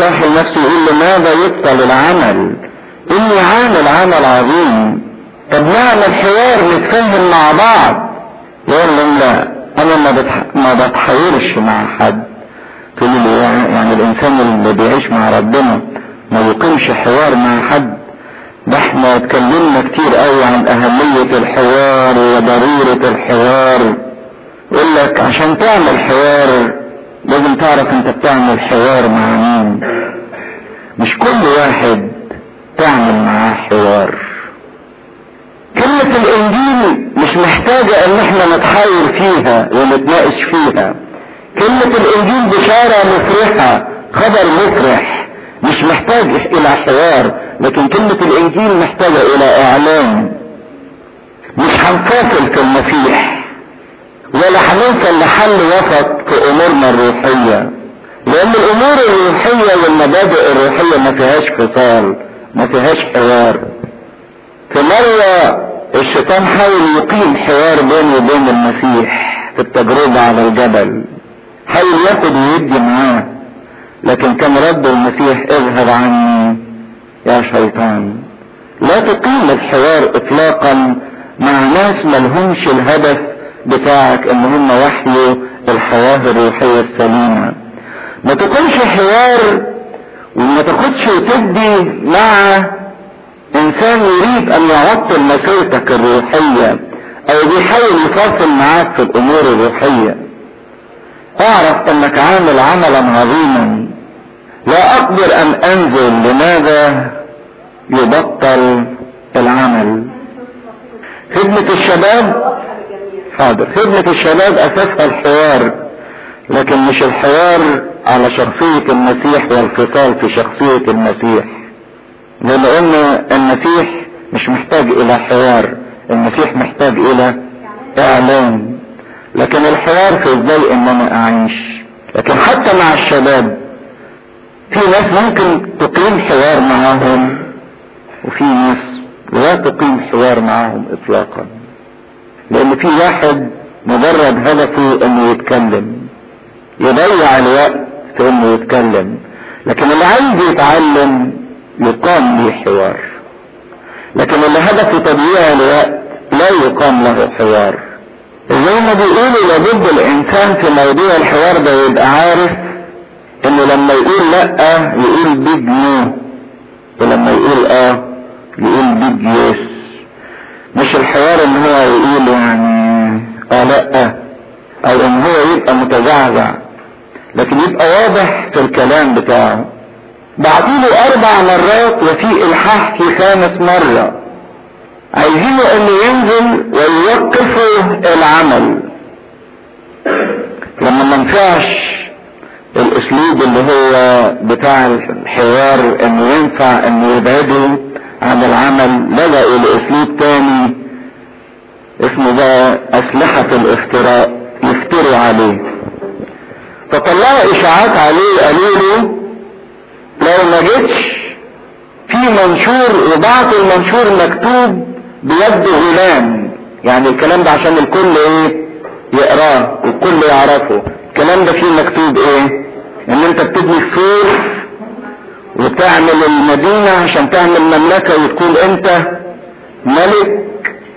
صاح لنفسه يقول لماذا يبطل العمل اني عامل عمل عظيم طب نعمل حوار نتفاهم مع بعض يقول لهم لا انا ما بتح... ما بتحاورش مع حد تقول لي يعني الانسان اللي بيعيش مع ربنا ما يقيمش حوار مع حد ده احنا اتكلمنا كتير قوي عن اهمية الحوار وضرورة الحوار يقول لك عشان تعمل حوار لازم تعرف انت بتعمل حوار مع مين مش كل واحد تعمل معاه حوار كلمة الانجيل مش محتاجة ان احنا نتحاور فيها ونتناقش فيها كلمة الانجيل بشارة مفرحة خبر مفرح مش محتاج الى حوار لكن كلمة الانجيل محتاجة الى اعلان مش هنفاصل في المسيح ولا هنوصل لحل وسط في امورنا الروحية لان الامور الروحية والمبادئ الروحية ما فيهاش فصال ما فيهاش حوار في مرة الشيطان حاول يقيم حوار بينه وبين المسيح في التجربة على الجبل حاول ياخد ويدي معاه لكن كان رد المسيح اذهب عني يا شيطان لا تقيم الحوار اطلاقا مع ناس ملهمش الهدف بتاعك ان هم وحيوا الحياة الروحية السليمة ما تكونش حوار وما تاخدش وتدي مع انسان يريد ان يعطل مسيرتك الروحية او بيحاول يفاصل معاك في الامور الروحية اعرف انك عامل عملا عظيما لا اقدر ان انزل لماذا يبطل العمل خدمة الشباب حاضر خدمة الشباب اساسها الحوار لكن مش الحوار على شخصية المسيح والانفصال في شخصية المسيح لان المسيح مش محتاج الى حوار المسيح محتاج الى اعلان لكن الحوار في ازاي ان انا اعيش لكن حتى مع الشباب في ناس ممكن تقيم حوار معاهم وفي ناس لا تقيم حوار معاهم اطلاقا لان في واحد مجرد هدفه انه يتكلم يضيع الوقت في انه يتكلم لكن اللي عايز يتعلم يقام له حوار لكن اللي هدفه تضييع الوقت لا يقام له حوار زي ما بيقولوا لابد الانسان في موضوع الحوار ده يبقى عارف انه لما يقول لا يقول بيج نو ولما يقول اه يقول بيج يس مش الحوار ان هو يقول يعني اه لا او ان هو يبقى متزعزع لكن يبقى واضح في الكلام بتاعه بعديله اربع مرات وفي الحاح في خامس مرة عايزينه انه ينزل ويوقفوا العمل لما ما ينفعش الاسلوب اللي هو بتاع الحوار انه ينفع انه يبعدوا عن العمل لجأوا لاسلوب تاني اسمه بقى اسلحة الافتراء يفتروا عليه فطلعوا اشاعات عليه قالوا له لو ما جيتش في منشور وبعتوا المنشور مكتوب بيد غلام يعني الكلام ده عشان الكل ايه يقراه والكل يعرفه الكلام ده فيه مكتوب ايه ان انت بتبني السور وتعمل المدينة عشان تعمل مملكة وتكون انت ملك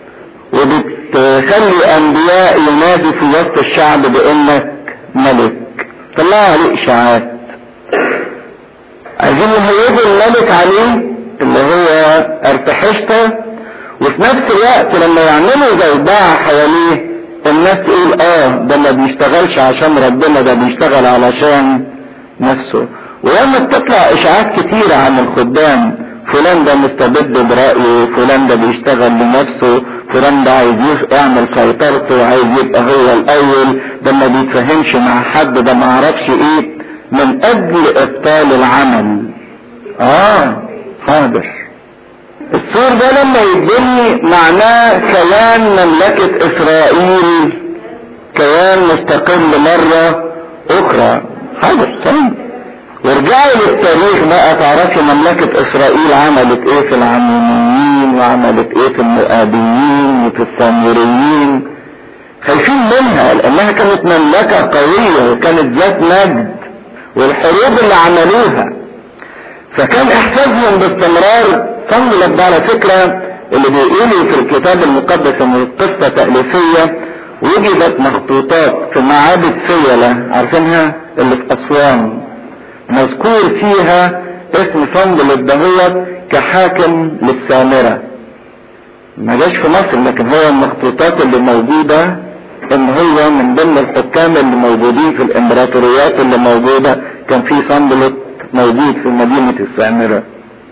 وبتخلي انبياء ينادوا في وسط الشعب بانك ملك طلع عليه اشاعات عايزين يهيبوا الملك عليه اللي هو ارتحشته وفي نفس الوقت لما يعملوا زوبعة حواليه الناس تقول اه ده ما بيشتغلش عشان ربنا ده بيشتغل علشان نفسه ولما بتطلع اشاعات كتيرة عن الخدام فلان ده مستبد برأيه فلان ده بيشتغل لنفسه فلان ده عايز يعمل سيطرته عايز يبقى هو الاول ده ما بيتفهمش مع حد ده ما عرفش ايه من اجل ابطال العمل اه حاضر السور ده لما يتبني معناه كيان مملكة اسرائيل كيان مستقل مرة اخرى حاضر صحيح وارجعوا للتاريخ بقى تعرفوا مملكة اسرائيل عملت ايه في العمونيين وعملت ايه في المؤابيين وفي السامريين خايفين منها لانها كانت مملكة قوية وكانت ذات مجد والحروب اللي عملوها فكان احساسهم باستمرار صملت ده على فكرة اللي بيقولوا في الكتاب المقدس ان القصة تأليفية وجدت مخطوطات في معابد فيلة عارفينها اللي في اسوان مذكور فيها اسم صندل دهوت كحاكم للسامرة ما جاش في مصر لكن هو المخطوطات اللي موجودة ان هو من ضمن الحكام اللي موجودين في الامبراطوريات اللي موجودة كان في صندلت موجود في مدينة السامرة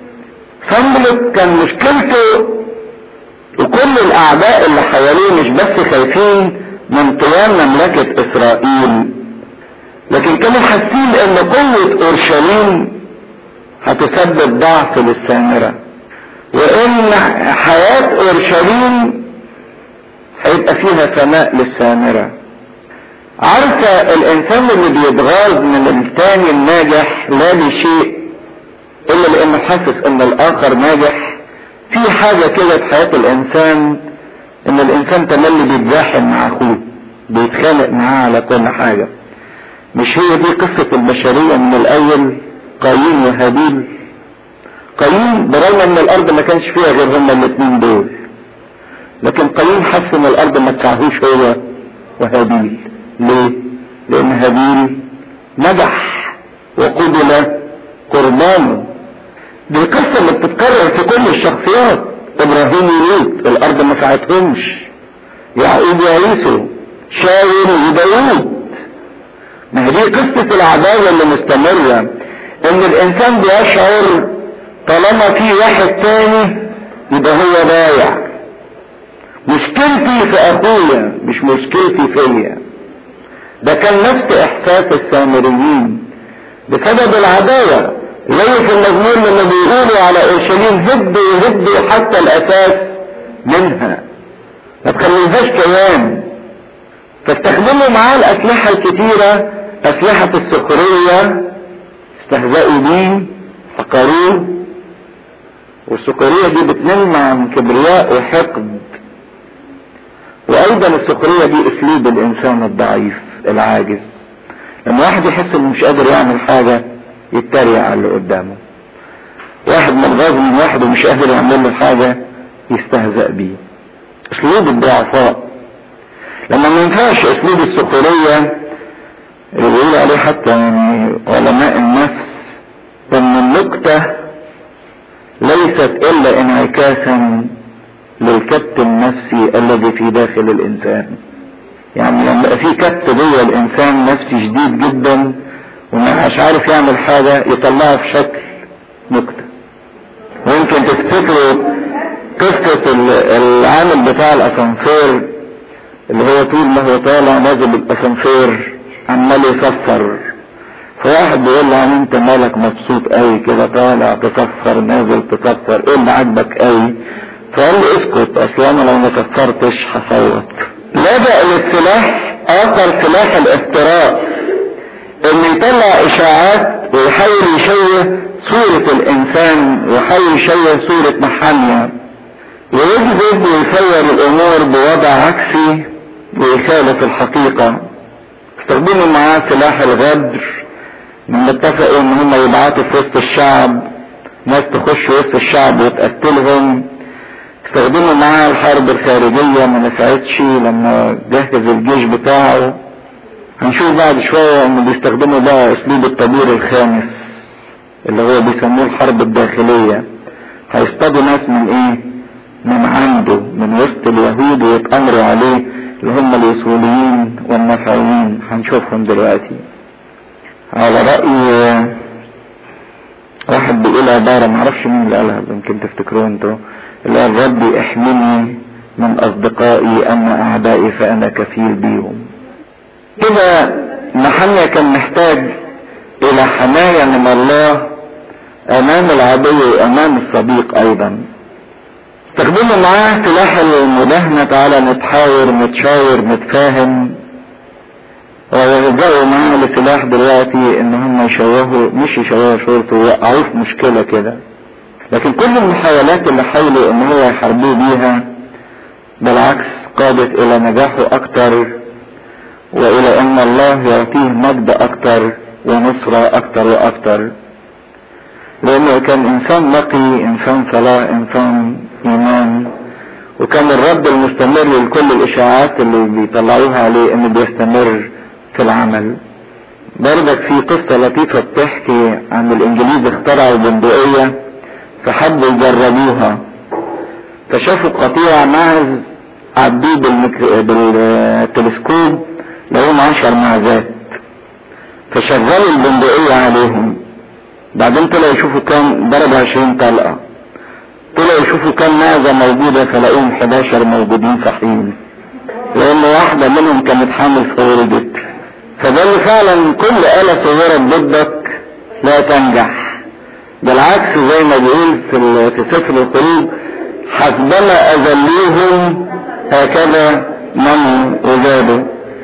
صندلت كان مشكلته وكل الاعداء اللي حواليه مش بس خايفين من قيام مملكة اسرائيل لكن كانوا حاسين ان قوة اورشليم هتسبب ضعف للسامرة وان حياة اورشليم هيبقى فيها سماء للسامرة عارفة الانسان اللي بيتغاظ من التاني الناجح لا لشيء الا لانه حاسس ان الاخر ناجح في حاجة كده في حياة الانسان ان الانسان تملي بيتزاحم مع اخوه بيتخانق معاه على كل حاجة مش هي دي قصة البشرية من الاول قايين وهابيل قايين برغم ان الارض ما كانش فيها غير هما الاثنين دول لكن قايين حس ان الارض ما تسعهوش هو وهابيل ليه لان هابيل نجح وقبل قربانه دي القصة اللي بتتكرر في كل الشخصيات ابراهيم ولوط الارض ما ساعتهمش يعقوب وعيسو شاول وداوود ما هي دي قصة العداوة اللي مستمرة ان الانسان بيشعر طالما في واحد تاني يبقى هو ضايع مشكلتي في اخويا مش مشكلتي فيا ده كان نفس احساس السامريين بسبب العداوة زي في المزمور لما بيقولوا على اورشليم هدوا هدوا حتى الاساس منها ما تخليهاش كيان فاستخدموا معاه الاسلحة الكتيرة اسلحة السخرية استهزأوا بيه حقروه والسخرية دي بتنم عن كبرياء وحقد وايضا السخرية دي اسلوب الانسان الضعيف العاجز لما واحد يحس انه مش قادر يعمل حاجة يتريق على اللي قدامه واحد متغاظ من واحد ومش قادر يعمل له حاجة يستهزأ بيه اسلوب الضعفاء لما ما ينفعش اسلوب السخرية اللي بيقول عليه حتى يعني علماء النفس ان النكتة ليست الا انعكاسا للكبت النفسي الذي في داخل الانسان يعني لما يبقى في كبت جوه الانسان نفسي شديد جدا ومش عارف يعمل حاجة يطلعها في شكل نكتة ويمكن تفتكروا قصة العامل بتاع الاسانسير اللي هو طول ما هو طالع نازل الاسانسير عمال يصفر فواحد بيقول له انت مالك مبسوط قوي كده طالع تصفر نازل تصفر ايه اللي عاجبك قوي فقال له اسكت اصل انا لو ما صفرتش هصوت لجأ للسلاح اخر سلاح الافتراء انه يطلع اشاعات ويحاول يشوه صورة الانسان ويحاول يشوه صورة محامية ويجذب ويصور الامور بوضع عكسي ويخالف الحقيقة استخدموا معاه سلاح الغدر من اتفقوا ان هم يبعتوا في وسط الشعب ناس تخش وسط الشعب وتقتلهم استخدموا معاه الحرب الخارجية ما نفعتش لما جهز الجيش بتاعه هنشوف بعد شوية انه بيستخدموا بقى اسلوب الطابور الخامس اللي هو بيسموه الحرب الداخلية هيصطادوا ناس من ايه من عنده من وسط اليهود ويتأمروا عليه اللي هم الوصوليين والنفعيين هنشوفهم دلوقتي على رأي واحد بيقول عبارة معرفش مين اللي قالها يمكن تفتكروه انتوا اللي قال ربي احمني من اصدقائي اما اعدائي فانا كفيل بيهم كده محمية كان محتاج الى حماية من الله امام العدو وامام الصديق ايضا استخدموا معاه سلاح المداهنة تعالى نتحاور نتشاور نتفاهم ويلجأوا معاه لسلاح دلوقتي ان هم يشوهوا مش يشوهوا شرطه ويوقعوه في مشكلة كده لكن كل المحاولات اللي حاولوا ان هو يحاربوه بيها بالعكس قادت الى نجاحه اكتر والى ان الله يعطيه مجد اكتر ونصرة اكتر واكتر لانه كان انسان نقي انسان صلاة انسان ايمان وكان الرد المستمر لكل الاشاعات اللي بيطلعوها عليه انه بيستمر في العمل برضك في قصة لطيفة بتحكي عن الانجليز اخترعوا بندقية فحبوا يجربوها فشافوا قطيع معز عدوه بالمك... بالتلسكوب لقوهم عشر معزات فشغلوا البندقية عليهم بعدين طلعوا يشوفوا كام ضرب عشرين طلقة طلعوا يشوفوا كام معزة موجودة فلاقوهم 11 موجودين صحيين لان واحدة منهم كانت حامل في ولدت فده اللي فعلا كل آلة صغيرة ضدك لا تنجح بالعكس زي ما بيقول في في سفر الخروج حسبما أذلوهم هكذا من وزادوا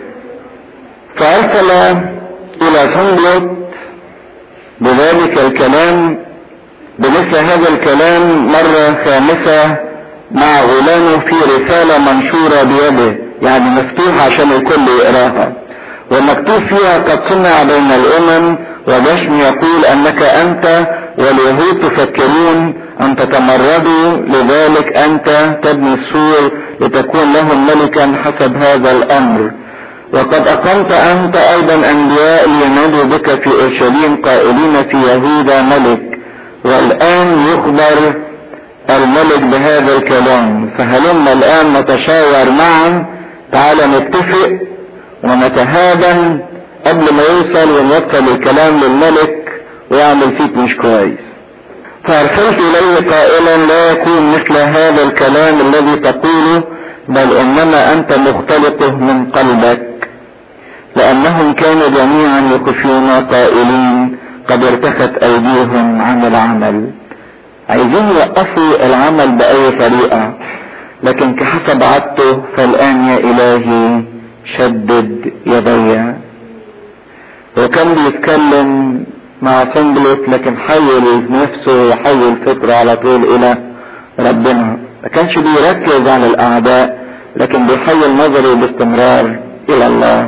فأرسل إلى صندوق بذلك الكلام بمثل هذا الكلام مرة خامسة مع غلامه في رسالة منشورة بيده يعني مفتوحة عشان الكل يقراها ومكتوب فيها قد صنع بين الامم وجشم يقول انك انت واليهود تفكرون ان تتمردوا لذلك انت تبني السور لتكون لهم ملكا حسب هذا الامر وقد اقمت انت ايضا انبياء لينادوا بك في اورشليم قائلين في يهوذا ملك والان يخبر الملك بهذا الكلام فهلما الان نتشاور معا تعال نتفق ونتهادن قبل ما يوصل ونوصل الكلام للملك ويعمل فيك مش كويس فارسلت اليه قائلا لا يكون مثل هذا الكلام الذي تقوله بل انما انت مختلقه من قلبك لانهم كانوا جميعا يخفون قائلين قد ارتخت ايديهم عن العمل عايزين يوقفوا العمل باي طريقه لكن كحسب عادته فالان يا الهي شدد يدي وكان بيتكلم مع سنبلت لكن حول نفسه وحول فكره على طول الى ربنا ما كانش بيركز على الاعداء لكن بيحول نظره باستمرار الى الله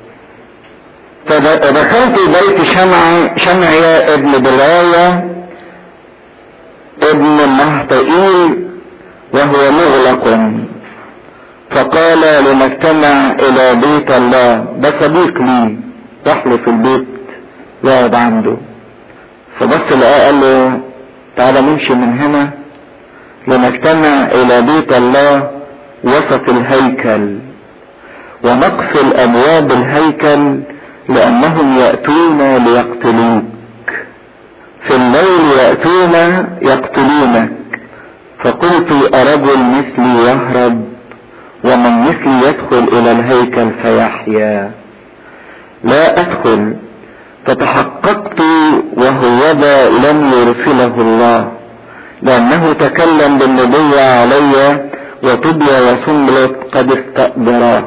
فدخلت بيت شمع شمعية ابن بلاية ابن مهطئيل وهو مغلق فقال لنجتمع الى بيت الله ده صديق لي راح له في البيت يقعد عنده فبص لقاه قال له تعالى نمشي من هنا لنجتمع الى بيت الله وسط الهيكل ونقفل ابواب الهيكل لانهم ياتون ليقتلوك في الليل ياتون يقتلونك فقلت ارجل مثلي يهرب ومن مثلي يدخل الى الهيكل فيحيا لا ادخل فتحققت وهوذا لم يرسله الله لانه تكلم بالنبي علي وطبيا وسنبلت قد استأجراه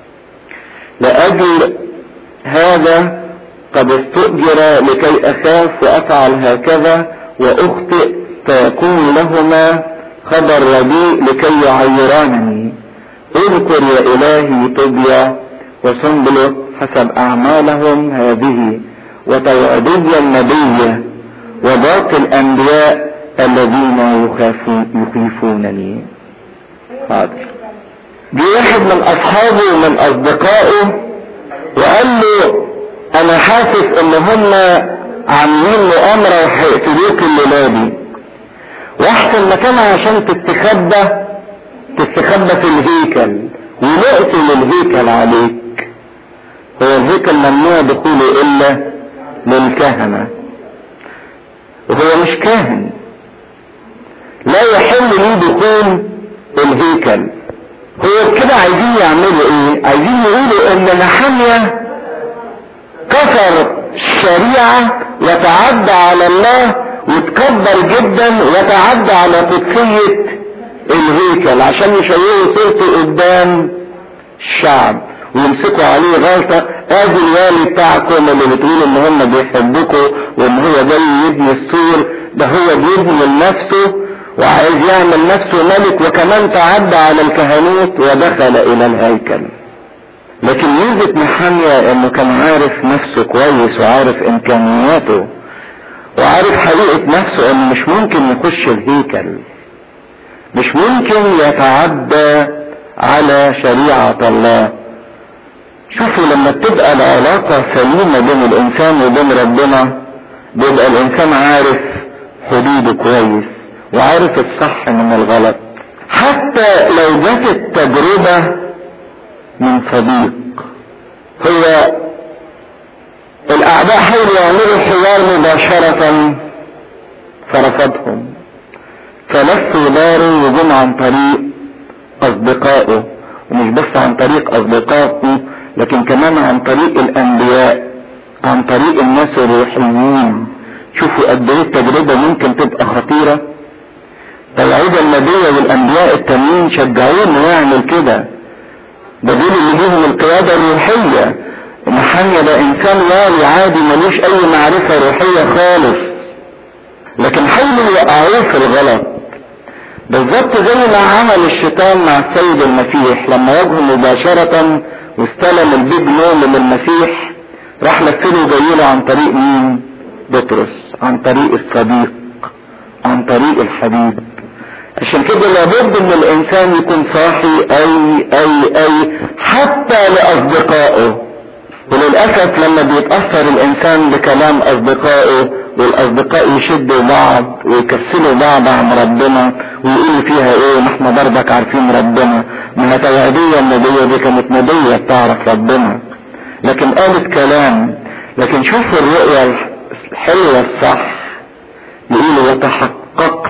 لأجل هذا قد استؤجر لكي أخاف وأفعل هكذا وأخطئ فيكون لهما خبر رديء لكي يعيرانني اذكر يا إلهي طبيا وسنبلت حسب أعمالهم هذه وتوعدي النبي وباقي الأنبياء الذين يخافون يخيفونني حاضر جه واحد من اصحابه ومن اصدقائه وقال له انا حاسس ان هم عاملين مؤامرة وهيقتلوك الليلة دي واحسن مكان عشان تستخبى تستخبى في الهيكل ونقتل الهيكل عليك هو الهيكل ممنوع دخوله الا للكهنة وهو مش كاهن لا يحل لي دخول الهيكل هو كده عايزين يعملوا ايه عايزين يقولوا ان نحمية كفر الشريعة وتعدى على الله وتكبر جدا وتعدى على قدسية الهيكل عشان يشوهوا صورته قدام الشعب ويمسكوا عليه غلطة ادي الوالي بتاعكم اللي بتقول ان هم بيحبكوا وان هو جاي يبني السور ده هو بيبني لنفسه وعايز يعمل نفسه ملك وكمان تعدى على الكهنوت ودخل الى الهيكل لكن ميزة محامية انه كان عارف نفسه كويس وعارف امكانياته وعارف حقيقة نفسه انه مش ممكن يخش الهيكل مش ممكن يتعدى على شريعة الله شوفوا لما بتبقى العلاقة سليمة بين الانسان وبين ربنا بيبقى الانسان عارف حدوده كويس وعارف الصح من الغلط حتى لو جت التجربة من صديق هو الاعداء حاولوا يعملوا حوار مباشرة فرفضهم فلفوا داره وجم عن طريق اصدقائه ومش بس عن طريق اصدقائه لكن كمان عن طريق الانبياء عن طريق الناس الروحيين شوفوا قد ايه التجربة ممكن تبقى خطيرة فالعودة النبية والانبياء التانيين شجعوه انه يعمل كده ده دول اللي ليهم القيادة الروحية محمية ده انسان والي عادي ملوش اي معرفة روحية خالص لكن حاولوا يوقعوه في الغلط بالظبط زي ما عمل الشيطان مع السيد المسيح لما واجهه مباشرة واستلم البيج نوم من المسيح راح لفله جايله عن طريق مين بطرس عن طريق الصديق عن طريق الحبيب عشان كده لابد ان الانسان يكون صاحي اي اي اي حتى لاصدقائه وللاسف لما بيتاثر الانسان بكلام اصدقائه والاصدقاء يشدوا بعض ويكسلوا بعض عن ربنا ويقولوا فيها ايه ما احنا برضك عارفين ربنا ما توعدية النبية دي كانت نبية بتعرف ربنا لكن قالت كلام لكن شوفوا الرؤية الحلوة الصح يقولوا وتحققت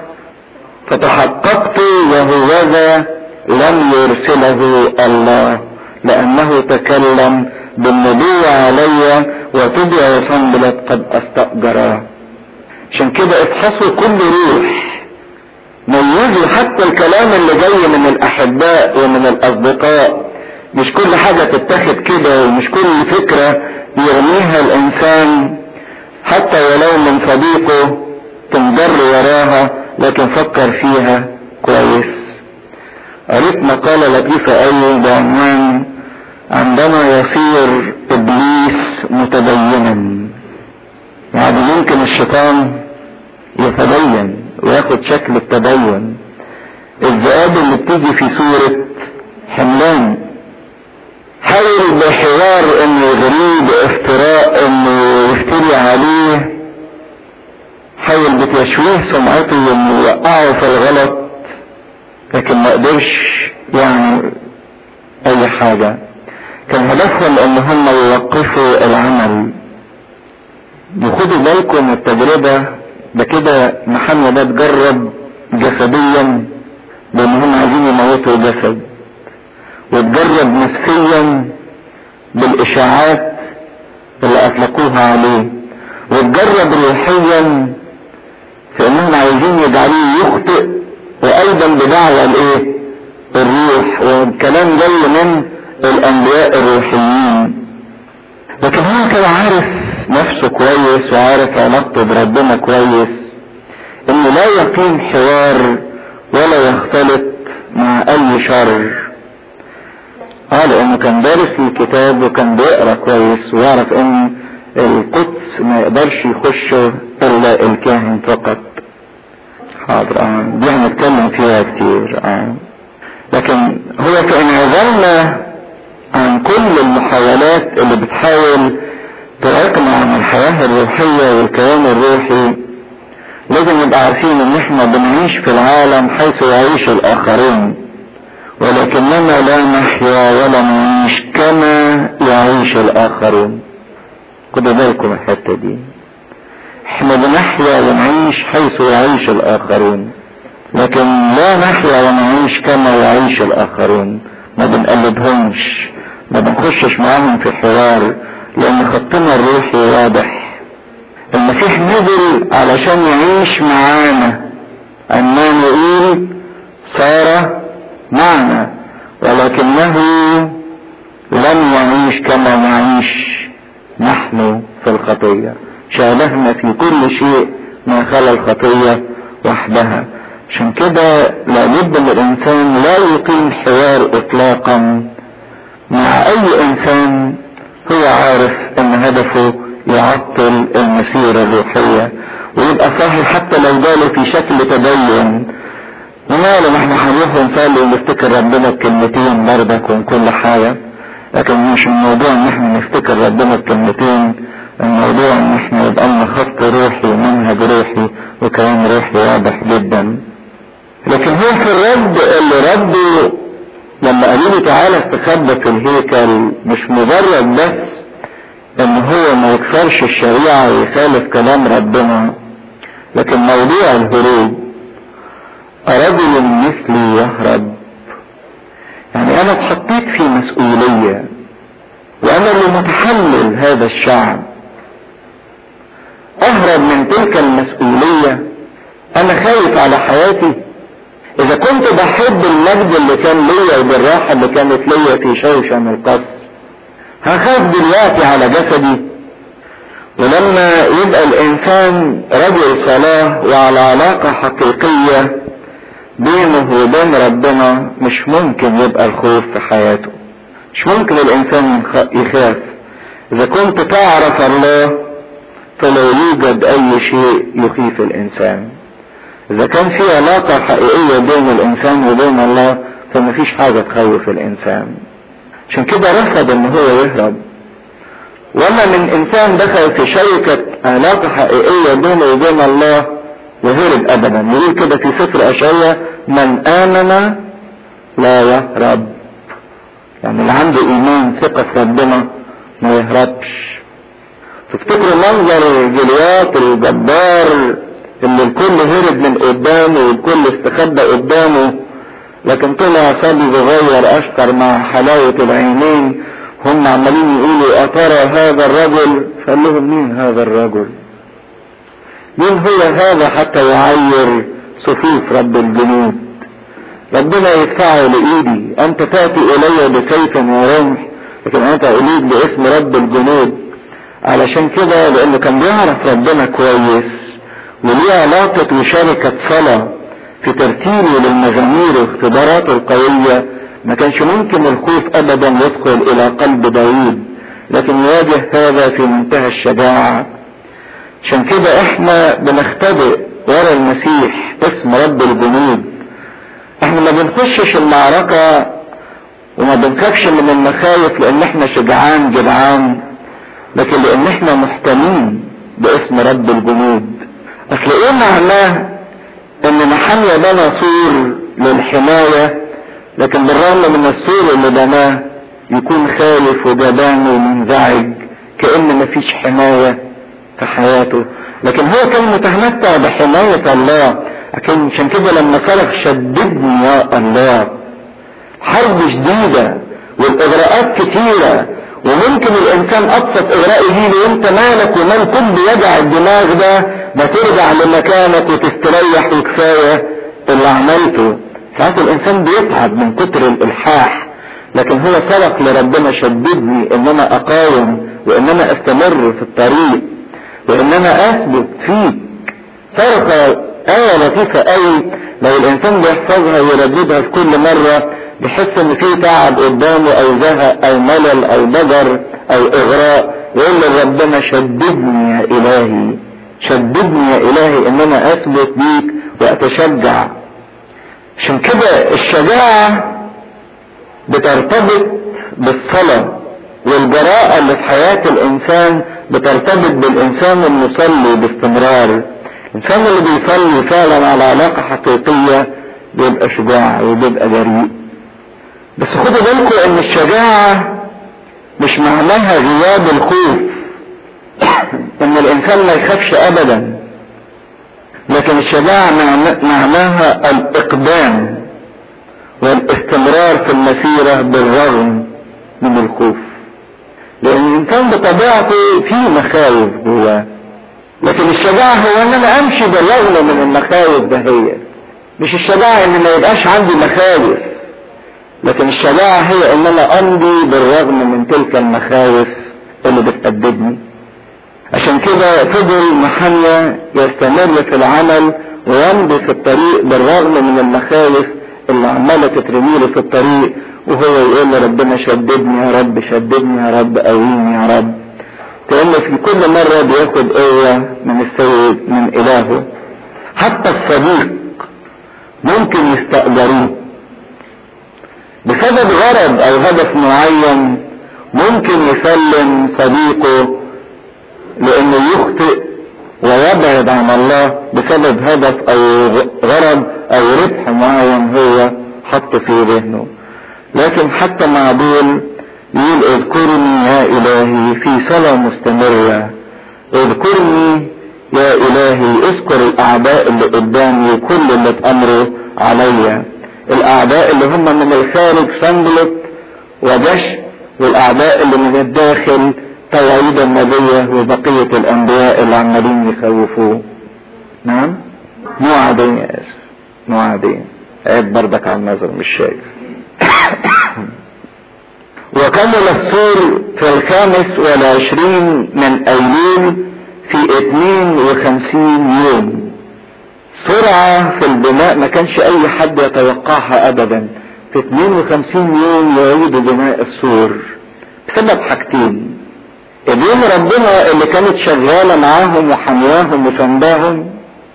فتحققت وهوذا لم يرسله الله لانه تكلم بالنبوة علي وتبع وصنبلت قد استأجراه عشان كده افحصوا كل روح ميزوا حتى الكلام اللي جاي من الاحباء ومن الاصدقاء مش كل حاجة تتاخد كده ومش كل فكرة يرميها الانسان حتى ولو من صديقه تنجر وراها لكن فكر فيها كويس قريت مقالة لطيفة قوي بعنوان عندما يصير ابليس متدينا يعني ممكن الشيطان يتدين وياخد شكل التدين الذئاب اللي بتيجي في صورة حملان حاول بحوار انه يغريه بافتراء انه يفتري عليه حاول بتشويه سمعته انه يوقعه في الغلط لكن ما قدرش يعني اي حاجة كان هدفهم ان هم يوقفوا العمل وخدوا بالكم التجربة ده كده محمد ده اتجرب جسديا بان هم عايزين يموتوا جسد واتجرب نفسيا بالاشاعات اللي اطلقوها عليه واتجرب روحيا في انهم عايزين يجعلوه يخطئ وايضا بدعوى الايه الروح والكلام جاي من الانبياء الروحيين لكن هو كان عارف نفسه كويس وعارف علاقته بربنا كويس انه لا يقيم حوار ولا يختلط مع اي شر اه لانه كان دارس الكتاب وكان بيقرا كويس ويعرف ان القدس ما يقدرش يخشه الا الكاهن فقط حاضر اه دي هنتكلم فيها كتير اه لكن هو في انعزالنا عن كل المحاولات اللي بتحاول تعيقنا عن الحياة الروحية والكيان الروحي لازم نبقى عارفين ان احنا بنعيش في العالم حيث يعيش الاخرين ولكننا لا نحيا ولا نعيش كما يعيش الاخرون خدوا بالكم الحتة دي احنا بنحيا ونعيش حيث يعيش الاخرون لكن لا نحيا ونعيش كما يعيش الاخرون ما بنقلدهمش ما بنخشش معاهم في حوار لان خطنا الروحي واضح المسيح نزل علشان يعيش معانا عمانوئيل صار معنا ولكنه لم يعيش كما نعيش نحن في الخطية شابهنا في كل شيء ما خلا الخطية وحدها عشان كده لابد ان الانسان لا يقيم حوار اطلاقا مع اي انسان هو عارف ان هدفه يعطل المسيرة الروحية ويبقى صاحي حتى لو جاله في شكل تدين وماله ما احنا هنروح ونصلي ونفتكر ربنا بكلمتين بردك وكل حاجة لكن مش الموضوع ان احنا نفتكر ربنا بكلمتين الموضوع ان احنا يبقى لنا خط روحي ومنهج روحي وكلام روحي واضح جدا لكن هو في الرد اللي رده لما قالوا له تعالى استخبى في الهيكل مش مجرد بس ان هو ما يكسرش الشريعة ويخالف كلام ربنا لكن موضوع الهروب رجل مثلي يهرب يعني انا اتحطيت في مسؤولية وانا اللي متحمل هذا الشعب اهرب من تلك المسؤولية انا خايف على حياتي اذا كنت بحب المجد اللي كان ليا وبالراحة اللي كانت ليا في شوشن القصر هخاف دلوقتي على جسدي ولما يبقى الانسان رجل صلاة وعلى علاقة حقيقية بينه وبين ربنا مش ممكن يبقى الخوف في حياته مش ممكن الانسان يخاف اذا كنت تعرف الله فلا يوجد اي شيء يخيف الانسان اذا كان في علاقة حقيقية بين الانسان وبين الله فمفيش حاجة تخوف الانسان عشان كده رفض ان هو يهرب وما من انسان دخل في شركة علاقة حقيقية بينه وبين الله وهرب ابدا يقول كده في سفر اشعياء من امن لا يهرب يعني اللي عنده ايمان ثقة في ربنا ما يهربش تفتكروا منظر جليات الجبار اللي الكل هرب من قدامه والكل استخبى قدامه لكن طلع صبي صغير اشقر مع حلاوة العينين هم عمالين يقولوا اترى هذا الرجل فقال لهم مين هذا الرجل مين هو هذا حتى يعير صفوف رب الجنود ربنا يدفعه لايدي انت تاتي الي بسيف ورمح لكن انت اريد باسم رب الجنود علشان كده لانه كان بيعرف ربنا كويس وليه علاقة وشركة صلاة في ترتيبه للمزامير واختباراته القوية ما كانش ممكن الخوف ابدا يدخل الى قلب داوود لكن يواجه هذا في منتهى الشجاعة عشان كده احنا بنختبئ ورا المسيح اسم رب الجنود احنا ما بنخشش المعركة وما بنخافش من المخايف لان احنا شجعان جدعان لكن لان احنا محتمين باسم رب الجنود اصل ايه معناه ان محمية بنى سور للحماية لكن بالرغم من السور اللي بناه يكون خايف وجبان ومنزعج كأن مفيش حماية في حياته لكن هو كان متمتع بحماية الله لكن عشان كده لما صرخ شددني يا الله حرب شديدة والاغراءات كتيرة وممكن الانسان ابسط اغراء يجيله انت مالك ومال كل يدع الدماغ ده ما ترجع لمكانك وتستريح وكفاية اللي عملته ساعات الانسان بيتعب من كتر الالحاح لكن هو صرخ لربنا شددني ان انا اقاوم وان انا استمر في الطريق وان انا اثبت فيك صرخة آية لطيفة قوي لو الانسان بيحفظها ويرددها في كل مرة بيحس ان في تعب قدامه او زهق او ملل او ضجر او اغراء يقول لربنا شددني يا الهي شددني يا الهي ان انا اثبت بيك واتشجع عشان كده الشجاعة بترتبط بالصلاة والجراءة اللي في حياة الانسان بترتبط بالانسان المصلي باستمرار الانسان اللي بيصلي فعلا على علاقة حقيقية بيبقى شجاع وبيبقى جريء بس خدوا بالكم ان الشجاعة مش معناها غياب الخوف ان الانسان ما يخافش ابدا لكن الشجاعة معناها الاقدام والاستمرار في المسيرة بالرغم من الخوف لان الانسان بطبيعته فيه مخاوف جواه لكن الشجاعة هو ان انا امشي بالرغم من المخاوف دهيت مش الشجاعة ان ما يبقاش عندي مخاوف لكن الشجاعة هي ان انا امضي بالرغم من تلك المخاوف اللي بتأدبني عشان كده فضل محنيا يستمر في العمل ويمضي في الطريق بالرغم من المخاوف اللي عمالة تترميله في الطريق وهو يقول لربنا شددني يا رب شددني يا رب قويني يا رب كأنه في كل مرة بياخد قوة من السيد من إلهه حتى الصديق ممكن يستأجروه بسبب غرض أو هدف معين ممكن يسلم صديقه لأنه يخطئ ويبعد عن الله بسبب هدف أو غرض أو ربح معين هو حط في ذهنه لكن حتى مع دول يقول اذكرني يا الهي في صلاة مستمرة اذكرني يا الهي اذكر الاعداء اللي قدامي وكل اللي اتامروا عليا الاعداء اللي هم من الخارج سنبلت وجش والاعداء اللي من الداخل توعيد النبية وبقية الانبياء اللي عمالين يخوفوه نعم موعدين يا اسف موعدين عيب بردك على النظر مش شايف وكمل السور في الخامس والعشرين من ايلول في اتنين وخمسين يوم سرعة في البناء ما كانش اي حد يتوقعها ابدا في 52 يوم يعيدوا بناء السور بسبب حاجتين ايدين ربنا اللي كانت شغالة معاهم وحمياهم وسنداهم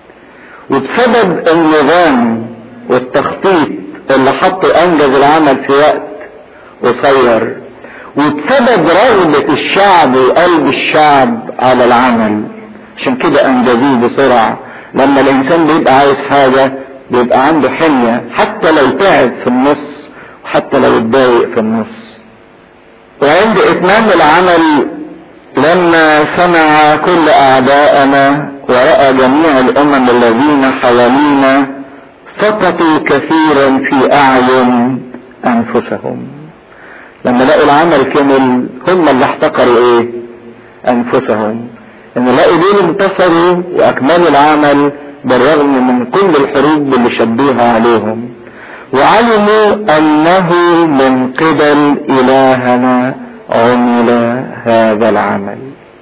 وبسبب النظام والتخطيط اللي حطوا انجز العمل في وقت قصير وبسبب رغبة الشعب وقلب الشعب على العمل عشان كده انجزوه بسرعة لما الانسان بيبقى عايز حاجة بيبقى عنده حمية حتى لو تعب في النص وحتى لو اتضايق في النص وعند اتمام العمل لما سمع كل اعداءنا ورأى جميع الامم الذين حوالينا سقطوا كثيرا في اعين انفسهم لما لقوا العمل كمل هم اللي احتقروا ايه انفسهم ان لقوا دول انتصروا واكملوا العمل بالرغم من كل الحروب اللي شدوها عليهم وعلموا انه من قبل الهنا عمل هذا العمل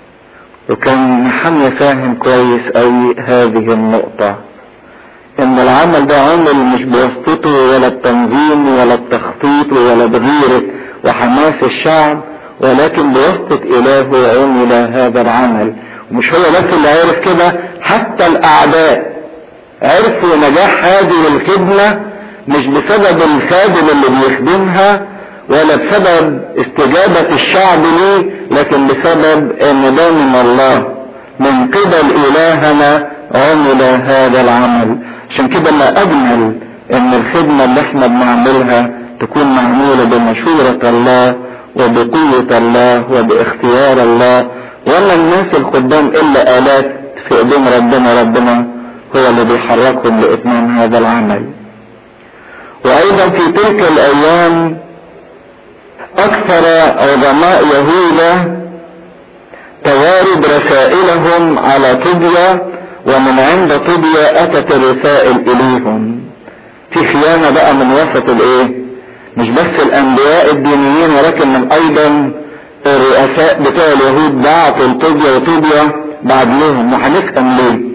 وكان حمي فاهم كويس اوي هذه النقطة ان العمل ده عمل مش بواسطته ولا التنظيم ولا التخطيط ولا بغيرة وحماس الشعب ولكن بواسطة اله عمل هذا العمل ومش هو بس اللي عرف كده حتى الاعداء عرفوا نجاح هذه الخدمة مش بسبب الخادم اللي بيخدمها ولا بسبب استجابة الشعب ليه لكن بسبب ان ده من الله من قبل الهنا عمل هذا العمل عشان كده ما اجمل ان الخدمة اللي احنا بنعملها تكون معمولة بمشورة الله وبقوة الله وباختيار الله ولا الناس الخدام الا الات في ايدين ربنا ربنا هو اللي بيحركهم لاتمام هذا العمل وايضا في تلك الايام اكثر عظماء يهوذا توارد رسائلهم على طوبيا ومن عند طوبيا اتت الرسائل اليهم في خيانة بقى من وسط الايه مش بس الانبياء الدينيين ولكن من ايضا الرؤساء بتوع اليهود بعتوا لطوبيا وطوبيا بعد لهم وهنفهم ليه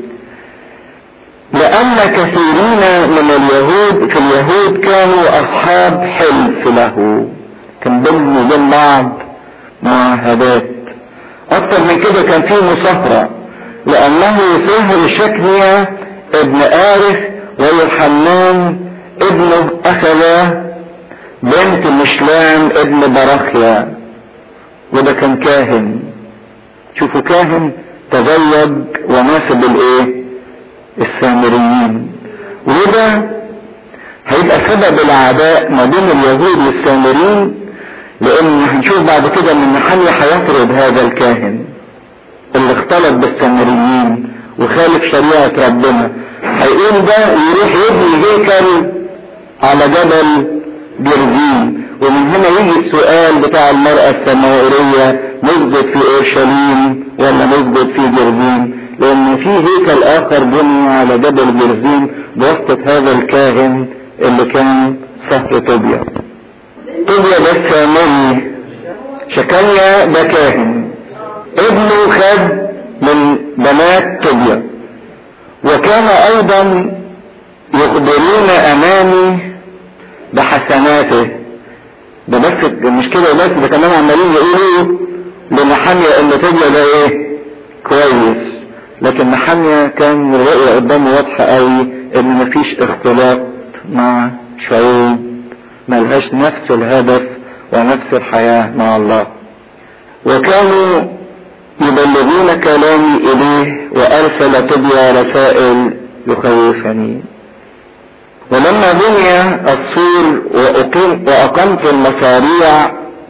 لأن كثيرين من اليهود في اليهود كانوا أصحاب حلف له كان بينهم وبين بعض معاهدات أكتر من كده كان في مصاهرة لأنه سهر شكنيا ابن آرث ويوحنان ابنه أخذ بنت مشلام ابن برخيا وده كان كاهن شوفوا كاهن تزوج وناسب الايه السامريين وده هيبقى سبب العداء ما بين اليهود والسامريين لان هنشوف بعد كده ان محمية هيطرد هذا الكاهن اللي اختلط بالسامريين وخالف شريعة ربنا هيقوم ده يروح يبني هيكل على جبل جرزين ومن هنا يجي السؤال بتاع المرأة السمائرية نثبت في اورشليم ولا نثبت في جرزين لان في هيكل اخر بني على جبل جرزين بواسطة هذا الكاهن اللي كان سهر طوبيا طوبيا ده السامري شكانيا ده كاهن ابنه خد من بنات طوبيا وكان ايضا يخبرون امامي بحسناته ده بس مش كده بس ده كمان عمالين يقولوا لنحمية ان تبقى ده ايه كويس لكن نحمية كان الرؤية قدامه واضحة قوي ان مفيش اختلاط مع شعوب ملهاش نفس الهدف ونفس الحياة مع الله وكانوا يبلغون كلامي إليه وأرسل تبيا رسائل يخوفني ولما بني السور وأقيم وأقمت المصاريع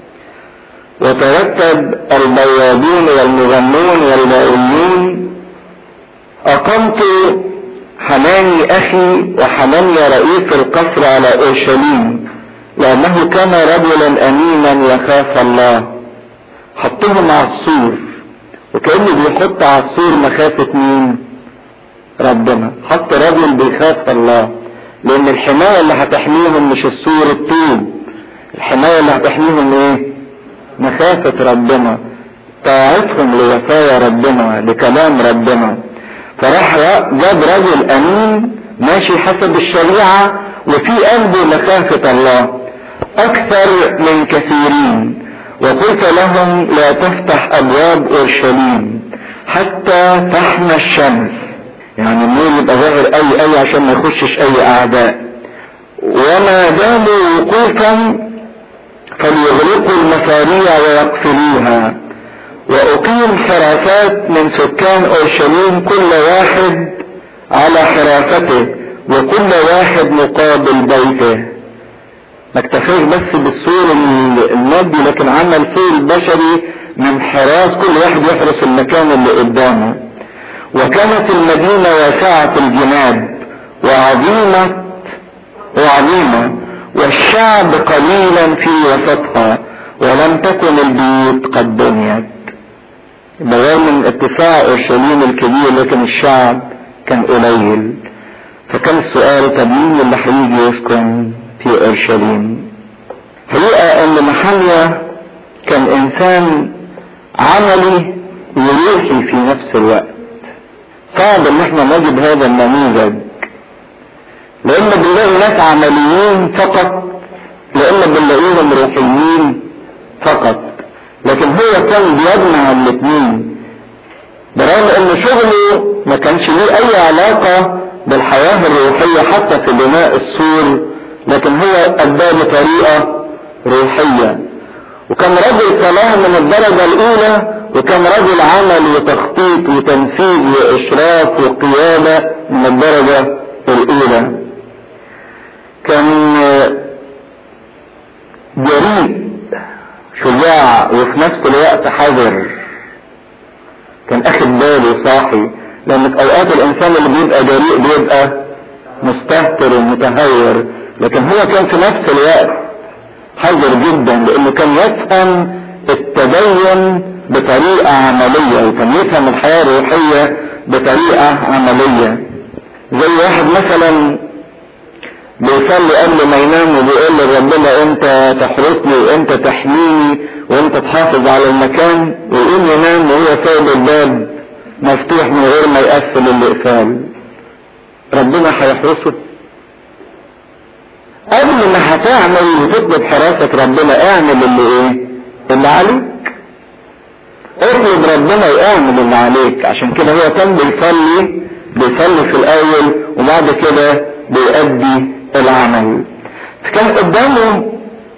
وترتب البوابين والمغنون والبائلين أقمت حناني أخي وحنانيا رئيس القصر على أورشليم لأنه كان رجلا أمينا يخاف الله حطهم على السور وكأنه بيحط على السور مخافة مين ربنا حط رجل بيخاف الله لأن الحماية اللي هتحميهم مش السور الطوب الحماية اللي هتحميهم ايه مخافة ربنا طاعتهم لوصايا ربنا لكلام ربنا فراح جاب رجل امين ماشي حسب الشريعة وفي قلبه مخافة الله اكثر من كثيرين وقلت لهم لا تفتح ابواب اورشليم حتى تحمى الشمس يعني النور يبقى ظاهر اي اي عشان ما يخشش اي اعداء وما داموا وقوفا فليغلقوا المصاريع ويقفلوها واقيم حراسات من سكان اورشليم كل واحد على حراسته وكل واحد مقابل بيته ما اكتفاش بس بالسور المادي لكن عمل سور بشري من حراس كل واحد يحرس المكان اللي قدامه وكانت المدينة واسعة الجناب وعظيمة وعظيمة والشعب قليلا في وسطها ولم تكن البيوت قد بنيت بالرغم من اتساع اورشليم الكبير لكن الشعب كان قليل فكان السؤال طب مين اللي هيجي يسكن في اورشليم حقيقة ان محمية كان انسان عملي وروحي في نفس الوقت صعب ان احنا نجد هذا النموذج لان بنلاقي ناس عمليين فقط لان بنلاقيهم روحيين فقط لكن هو كان بيجمع الاثنين برغم ان شغله ما كانش ليه اي علاقة بالحياة الروحية حتى في بناء السور لكن هو اداه بطريقة روحية وكان رجل صلاة من الدرجة الاولى وكان رجل عمل وتخطيط وتنفيذ واشراف وقيادة من الدرجة الاولى كان جريء شجاع وفي نفس الوقت حذر كان اخد باله صاحي لان في اوقات الانسان اللي بيبقى جريء بيبقى مستهتر ومتهور لكن هو كان في نفس الوقت حذر جدا لانه كان يفهم التدين بطريقة عملية وكان يفهم الحياة الروحية بطريقة عملية زي واحد مثلا بيصلي قبل ما ينام وبيقول لربنا انت تحرسني وانت تحميني وانت تحافظ على المكان ويقوم ينام وهو سايب الباب مفتوح من غير ما يقفل الاقفال ربنا هيحرسه قبل ما هتعمل وتطلب حراسة ربنا اعمل اللي ايه اللي عليك اطلب ربنا يعمل اللي عليك عشان كده هو كان بيصلي بيصلي في الاول وبعد كده بيؤدي العمل فكان قدامه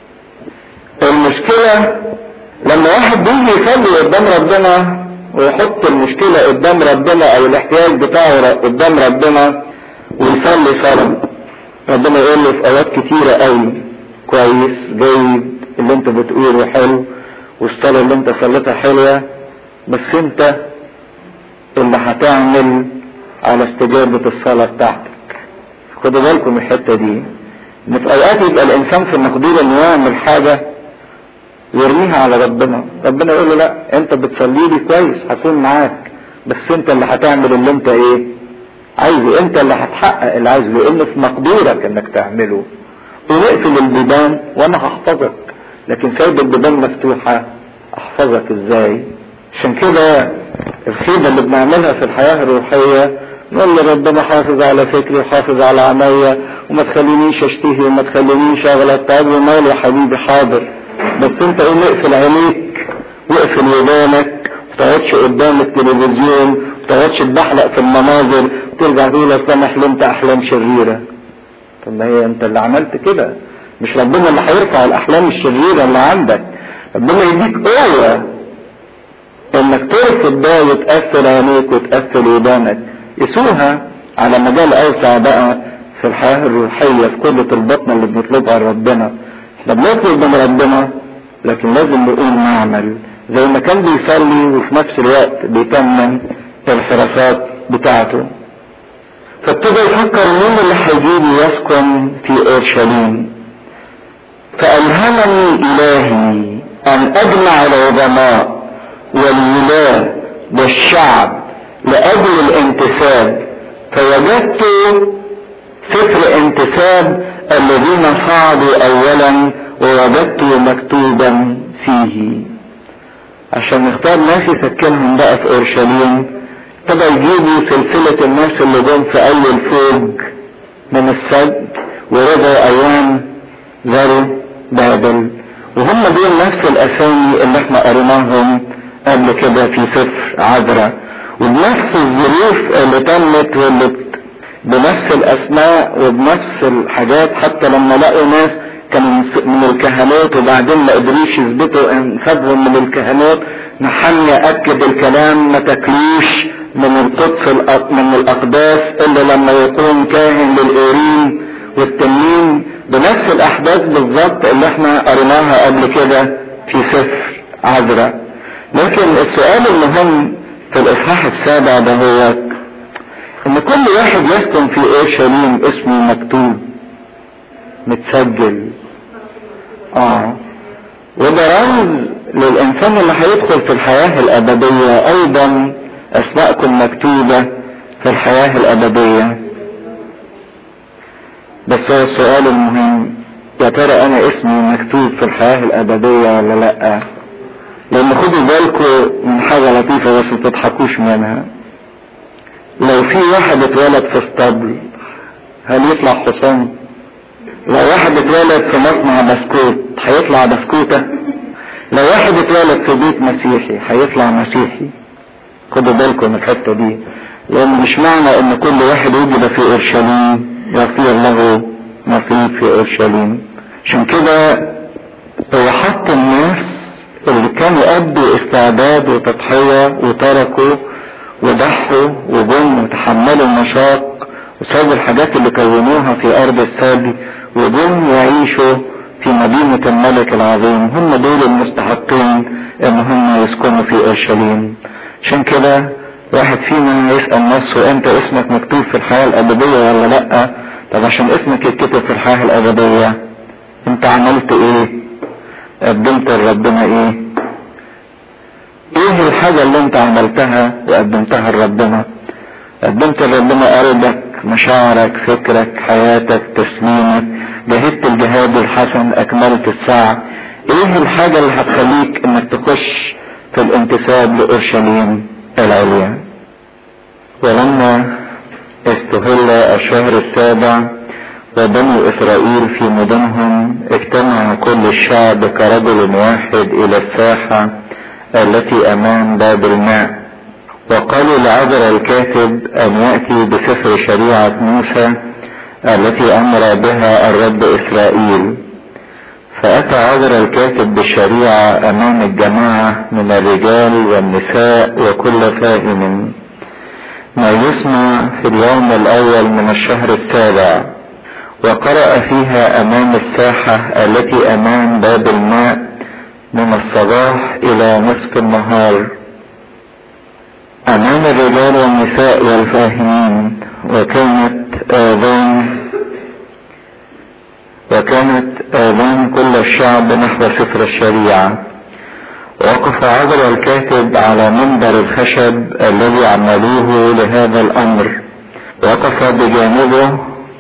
المشكلة لما واحد بيجي يصلي قدام ربنا ويحط المشكلة قدام ربنا او الاحتياج بتاعه قدام ربنا ويصلي صلاة ربنا يقول له في اوقات كتيرة قوي كويس جيد اللي انت بتقوله حلو والصلاة اللي انت صليتها حلوة بس انت اللي هتعمل على استجابة الصلاة بتاعتك خدوا بالكم من الحته دي ان في اوقات يبقى الانسان في مقدور انه يعمل حاجه يرميها على ربنا ربنا يقول له لا انت بتصلي لي كويس هكون معاك بس انت اللي هتعمل اللي انت ايه عايزه انت اللي هتحقق اللي عايزه لان في مقدورك انك تعمله ونقفل البيبان وانا هحفظك لكن سايب البيبان مفتوحه احفظك ازاي عشان كده الخيبه اللي بنعملها في الحياه الروحيه نقول لربنا حافظ على فكري وحافظ على عينيا وما تخلينيش اشتهي وما تخلينيش اغلط طيب ومالي يا حبيبي حاضر بس انت قوم اقفل عينيك واقفل ودانك ما تقعدش قدام التلفزيون ما تقعدش تبحلق في المناظر وترجع تقول اصل انا حلمت احلام شريره طب ما هي انت اللي عملت كده مش ربنا اللي هيرفع الاحلام الشريره اللي عندك ربنا يديك قوه انك ترفض ده وتقفل عينيك وتقفل ودانك يسوها على مجال اوسع بقى في الحياه الروحيه في كل طلباتنا اللي بنطلبها لربنا احنا بنطلب من ربنا لكن لازم نقوم نعمل زي ما كان بيصلي وفي نفس الوقت بيتمم الحراسات بتاعته فابتدى يفكر مين اللي هيجيلي يسكن في اورشليم فالهمني الهي ان اجمع العظماء والولاة والشعب لاجل الانتساب فوجدت سفر انتساب الذين صعدوا اولا ووجدت مكتوبا فيه عشان نختار ناس يسكنهم بقى في اورشليم ابتدى يجيبوا سلسلة الناس اللي جم في اول فوج من السد ورجعوا ايام زروا بابل وهم دول نفس الاسامي اللي احنا قريناهم قبل كده في سفر عذراء وبنفس الظروف اللي تمت واللي بنفس الاسماء وبنفس الحاجات حتى لما لقوا ناس كانوا من الكهنوت وبعدين ما قدروش يثبتوا انسابهم من الكهنوت نحنيا اكد الكلام ما تاكلوش من القدس من الاقداس الا لما يكون كاهن للاورين والتنين بنفس الاحداث بالظبط اللي احنا قريناها قبل كده في سفر عذراء لكن السؤال المهم في الاصحاح السابع ده هو ان كل واحد يسكن في اورشليم اسمه مكتوب متسجل اه وده رمز للانسان اللي هيدخل في الحياة الابدية ايضا اسماءكم مكتوبة في الحياة الابدية بس هو السؤال المهم يا ترى انا اسمي مكتوب في الحياة الابدية ولا لا لان خدوا بالكم من حاجة لطيفة بس ما تضحكوش منها لو في واحد اتولد في اسطبل هل يطلع حصان لو واحد اتولد في مصنع بسكوت هيطلع بسكوتة لو واحد اتولد في بيت مسيحي هيطلع مسيحي خدوا بالكم من الحتة دي لان مش معنى ان كل واحد وجد في اورشليم يصير له نصيب في اورشليم عشان كده هو حط الناس اللي كانوا ادوا استعداد وتضحية وتركوا وضحوا وجم وتحملوا المشاق وسابوا الحاجات اللي كونوها في ارض السبي وجم يعيشوا في مدينة الملك العظيم هم دول المستحقين ان هم يسكنوا في اورشليم عشان كده واحد فينا يسأل نفسه انت اسمك مكتوب في الحياة الابدية ولا لا طب عشان اسمك يتكتب في الحياة الابدية انت عملت ايه قدمت لربنا ايه ايه الحاجة اللي انت عملتها وقدمتها لربنا قدمت لربنا قلبك مشاعرك فكرك حياتك تسليمك جهدت الجهاد الحسن اكملت السعي ايه الحاجة اللي هتخليك انك تخش في الانتساب لاورشليم العليا ولما استهل الشهر السابع وبنو اسرائيل في مدنهم اجتمع كل الشعب كرجل واحد الى الساحة التي امام باب الماء وقالوا لعذر الكاتب ان يأتي بسفر شريعة موسى التي امر بها الرب اسرائيل فاتى عذر الكاتب بالشريعة امام الجماعة من الرجال والنساء وكل فاهم ما يسمع في اليوم الاول من الشهر السابع وقرأ فيها امام الساحة التي امام باب الماء من الصباح الى نصف النهار امام الرجال والنساء والفاهمين وكانت اذان وكانت اذان كل الشعب نحو سفر الشريعة وقف عذر الكاتب على منبر الخشب الذي عملوه لهذا الامر وقف بجانبه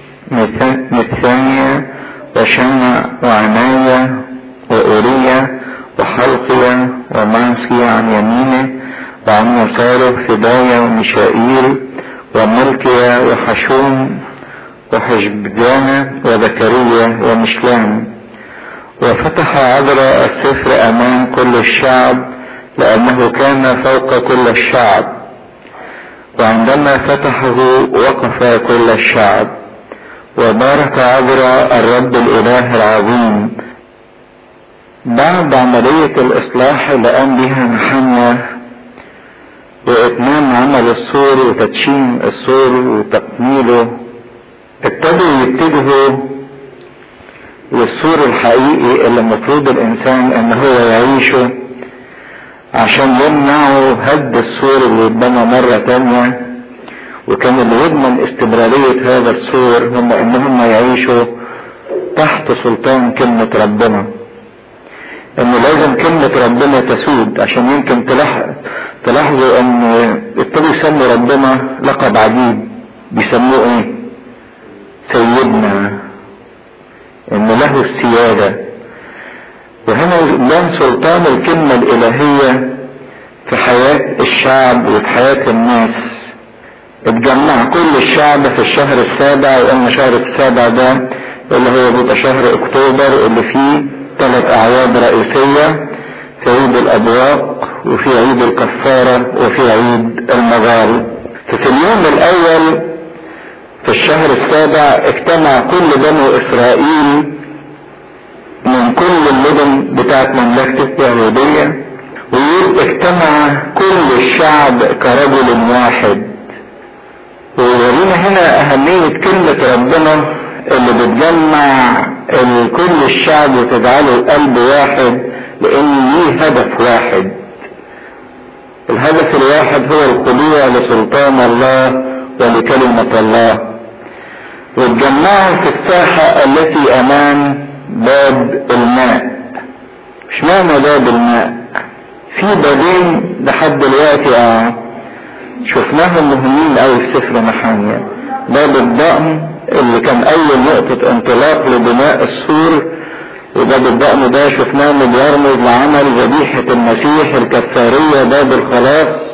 مثانية وشمع وعناية وأورية وحلقية ومعصي عن يمينه وعن يساره فداية وميشائيل وملكية وحشوم وحشبجانة وزكريا ومشلام وفتح عذراء السفر أمام كل الشعب لأنه كان فوق كل الشعب وعندما فتحه وقف كل الشعب وبارك عبر الرب الإله العظيم بعد عملية الإصلاح اللي قام بها نحمية وإتمام عمل السور وتدشين السور وتكميله ابتدوا يتجهوا للسور الحقيقي اللي المفروض الإنسان إن هو يعيشه عشان يمنعوا هد السور اللي اتبنى مرة تانية وكان اللي يضمن استمرارية هذا السور هم انهم يعيشوا تحت سلطان كلمة ربنا ان لازم كلمة ربنا تسود عشان يمكن تلاح... تلاحظوا ان ابتدوا يسموا ربنا لقب عجيب بيسموه ايه سيدنا ان له السيادة وهنا بان سلطان الكلمة الالهية في حياة الشعب وفي حياة الناس اتجمع كل الشعب في الشهر السابع وقلنا شهر السابع ده اللي هو بيبقى شهر اكتوبر اللي فيه ثلاث اعياد رئيسية في عيد الابواق وفي عيد الكفارة وفي عيد المغال ففي اليوم الاول في الشهر السابع اجتمع كل بنو اسرائيل من كل المدن بتاعت مملكة اليهودية ويقول اجتمع كل الشعب كرجل واحد ويورينا هنا أهمية كلمة ربنا اللي بتجمع كل الشعب وتجعله قلب واحد لأن ليه هدف واحد الهدف الواحد هو الخضوع لسلطان الله ولكلمة الله واتجمعوا في الساحة التي أمام باب الماء مش معنى باب الماء في بابين لحد دلوقتي اه شفناهم مهمين قوي في سفر محامية باب الضأن اللي كان اول نقطة انطلاق لبناء السور وباب الضأن ده شفناه اللي بيرمز لعمل ذبيحة المسيح الكفارية باب الخلاص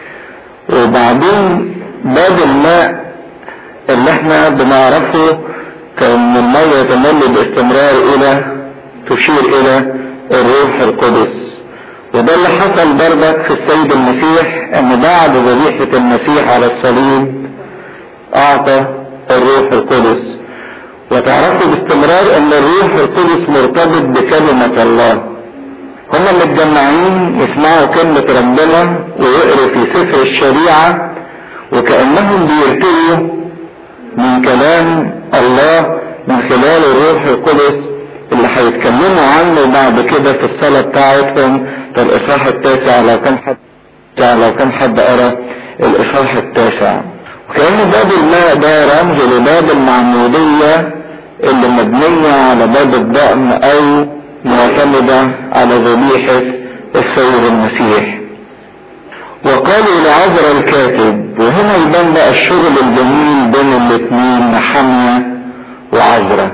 وبعدين باب الماء اللي احنا بنعرفه كان المية تمل باستمرار الى تشير الى الروح القدس وده اللي حصل برضك في السيد المسيح ان بعد ذبيحة المسيح على الصليب اعطى الروح القدس وتعرفوا باستمرار ان الروح القدس مرتبط بكلمة الله هم متجمعين يسمعوا كلمة ربنا ويقروا في سفر الشريعة وكأنهم بيرتووا من كلام الله من خلال الروح القدس اللي هيتكلموا عنه بعد كده في الصلاة بتاعتهم في الإصحاح التاسع لو كان حد لو كان حد قرا الإصحاح التاسع وكأن باب الماء ده رمز لباب المعمودية اللي مبنية على باب الضأن أو معتمدة على ذبيحة السيد المسيح وقالوا لعذر الكاتب وهنا يبان بقى الشغل الجميل بين الاثنين نحمية وعذرة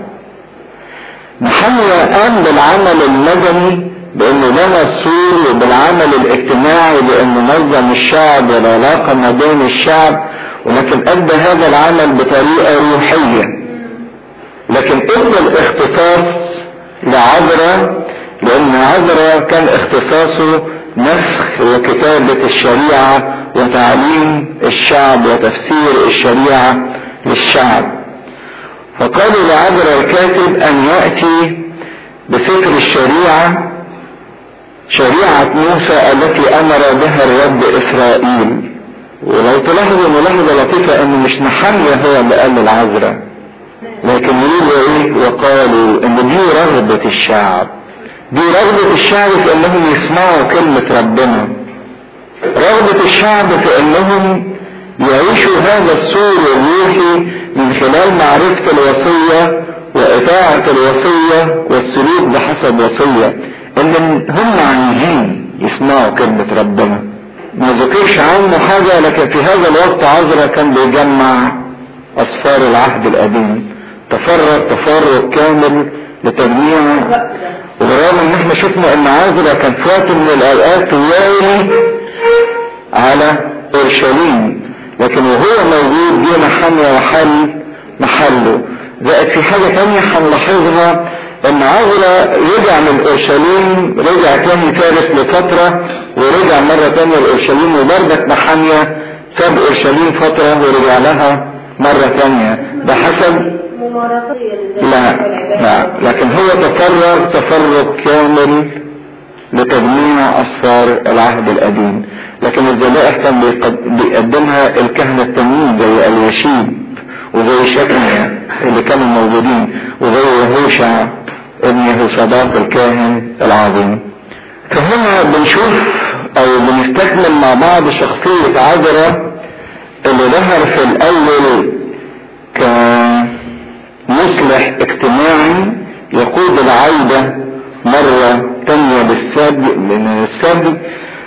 نحمية قام بالعمل المدني بانه بنى السور وبالعمل الاجتماعي بانه نظم الشعب والعلاقة ما بين الشعب ولكن ادى هذا العمل بطريقة روحية لكن ادى الاختصاص لعذرة لان عذرة كان اختصاصه نسخ وكتابة الشريعة وتعليم الشعب وتفسير الشريعة للشعب فقالوا لعذرا الكاتب ان يأتي بسفر الشريعة شريعة موسى التي امر بها الرب اسرائيل ولو تلاحظوا ملاحظة لطيفة ان مش نحمية هو اللي قال للعذراء لكن يقولوا ايه وقالوا ان دي رغبة الشعب دي رغبة الشعب في انهم يسمعوا كلمة ربنا رغبة الشعب في انهم يعيشوا هذا السور الروحي من خلال معرفة الوصية وإطاعة الوصية والسلوك بحسب وصية إن هم عايزين يسمعوا كلمة ربنا ما ذكرش عنه حاجة لكن في هذا الوقت عذرا كان بيجمع أسفار العهد القديم تفرغ تفرغ كامل لتجميع وبرغم ان احنا شفنا ان عذرا كان في وقت من الاوقات والي على اورشليم لكن وهو موجود جه محمية وحل محله زائد في حاجة تانية هنلاحظها ان عزرا رجع من اورشليم رجع تاني فارس لفترة ورجع مرة تانية لاورشليم وبردك محامية ساب اورشليم فترة ورجع لها مرة تانية ده حسب لا لا لكن هو تفرغ تفرغ كامل لتجميع اسفار العهد القديم لكن الذبائح كان بيقدمها الكهنة التانيين زي اليشيب وزي شكنيا اللي كانوا موجودين وزي يهوشع ابن يهوصداق الكاهن العظيم فهنا بنشوف او بنستكمل مع بعض شخصية عذرة اللي ظهر في الاول كمصلح اجتماعي يقود العودة مرة تانية بالسبي من السبي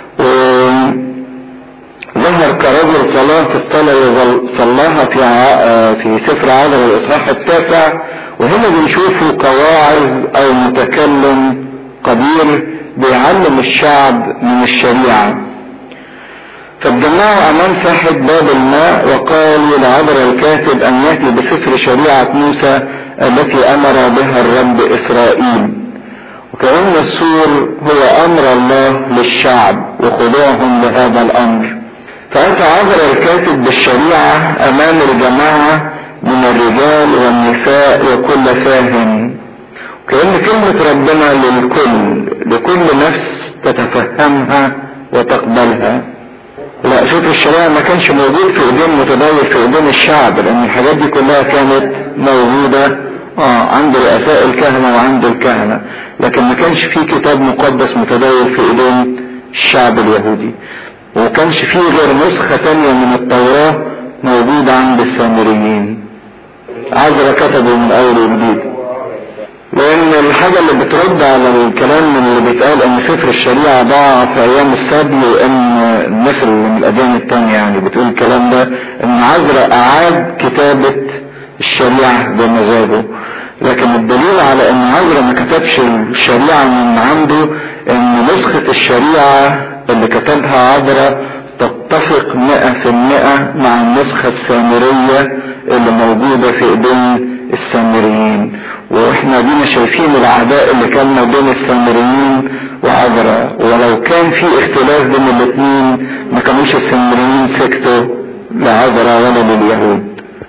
ظهر كرجل صلاة في الصلاة صلاها في في سفر عذر الإصحاح التاسع وهنا بنشوفه كواعظ أو متكلم قدير بيعلم الشعب من الشريعة فاتجمعوا أمام ساحة باب الماء وقالوا لعذر الكاتب أن يأتي بسفر شريعة موسى التي أمر بها الرب إسرائيل وكأن السور هو أمر الله للشعب وخضوعهم لهذا الأمر فأتى عذر الكاتب بالشريعة أمام الجماعة من الرجال والنساء وكل فاهم كأن كلمة ربنا للكل لكل نفس تتفهمها وتقبلها لا شوف الشريعة ما كانش موجود في ايدين متداول في ايدين الشعب لان الحاجات دي كلها كانت موجودة اه عند رؤساء الكهنة وعند الكهنة لكن ما كانش في كتاب مقدس متداول في ايدين الشعب اليهودي وما كانش فيه غير نسخة تانية من التوراة موجودة عند السامريين عذرا كتبه من اول وجديد لان الحاجة اللي بترد على الكلام اللي بيتقال ان سفر الشريعة ضاع في ايام السبي وان الناس اللي من الاديان التانية يعني بتقول الكلام ده ان عذرا اعاد كتابة الشريعة بمزاجه لكن الدليل على ان عذرا ما كتبش الشريعة من عنده ان نسخة الشريعة اللي كتبها عذرا تتفق مئة في المئة مع النسخة السامرية اللي موجودة في ايدين السامريين واحنا دينا شايفين العداء اللي كان ما بين السامريين وعذرا ولو كان في اختلاف بين الاثنين ما كانوش السامريين سكتوا لعذرا ولا لليهود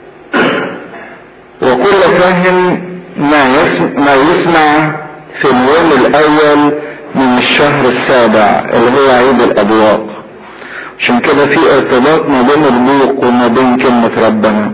وكل فاهم ما يسمع, ما يسمع في اليوم الاول من الشهر السابع اللي هو عيد الابواق عشان كده في ارتباط ما بين البوق وما بين كلمة ربنا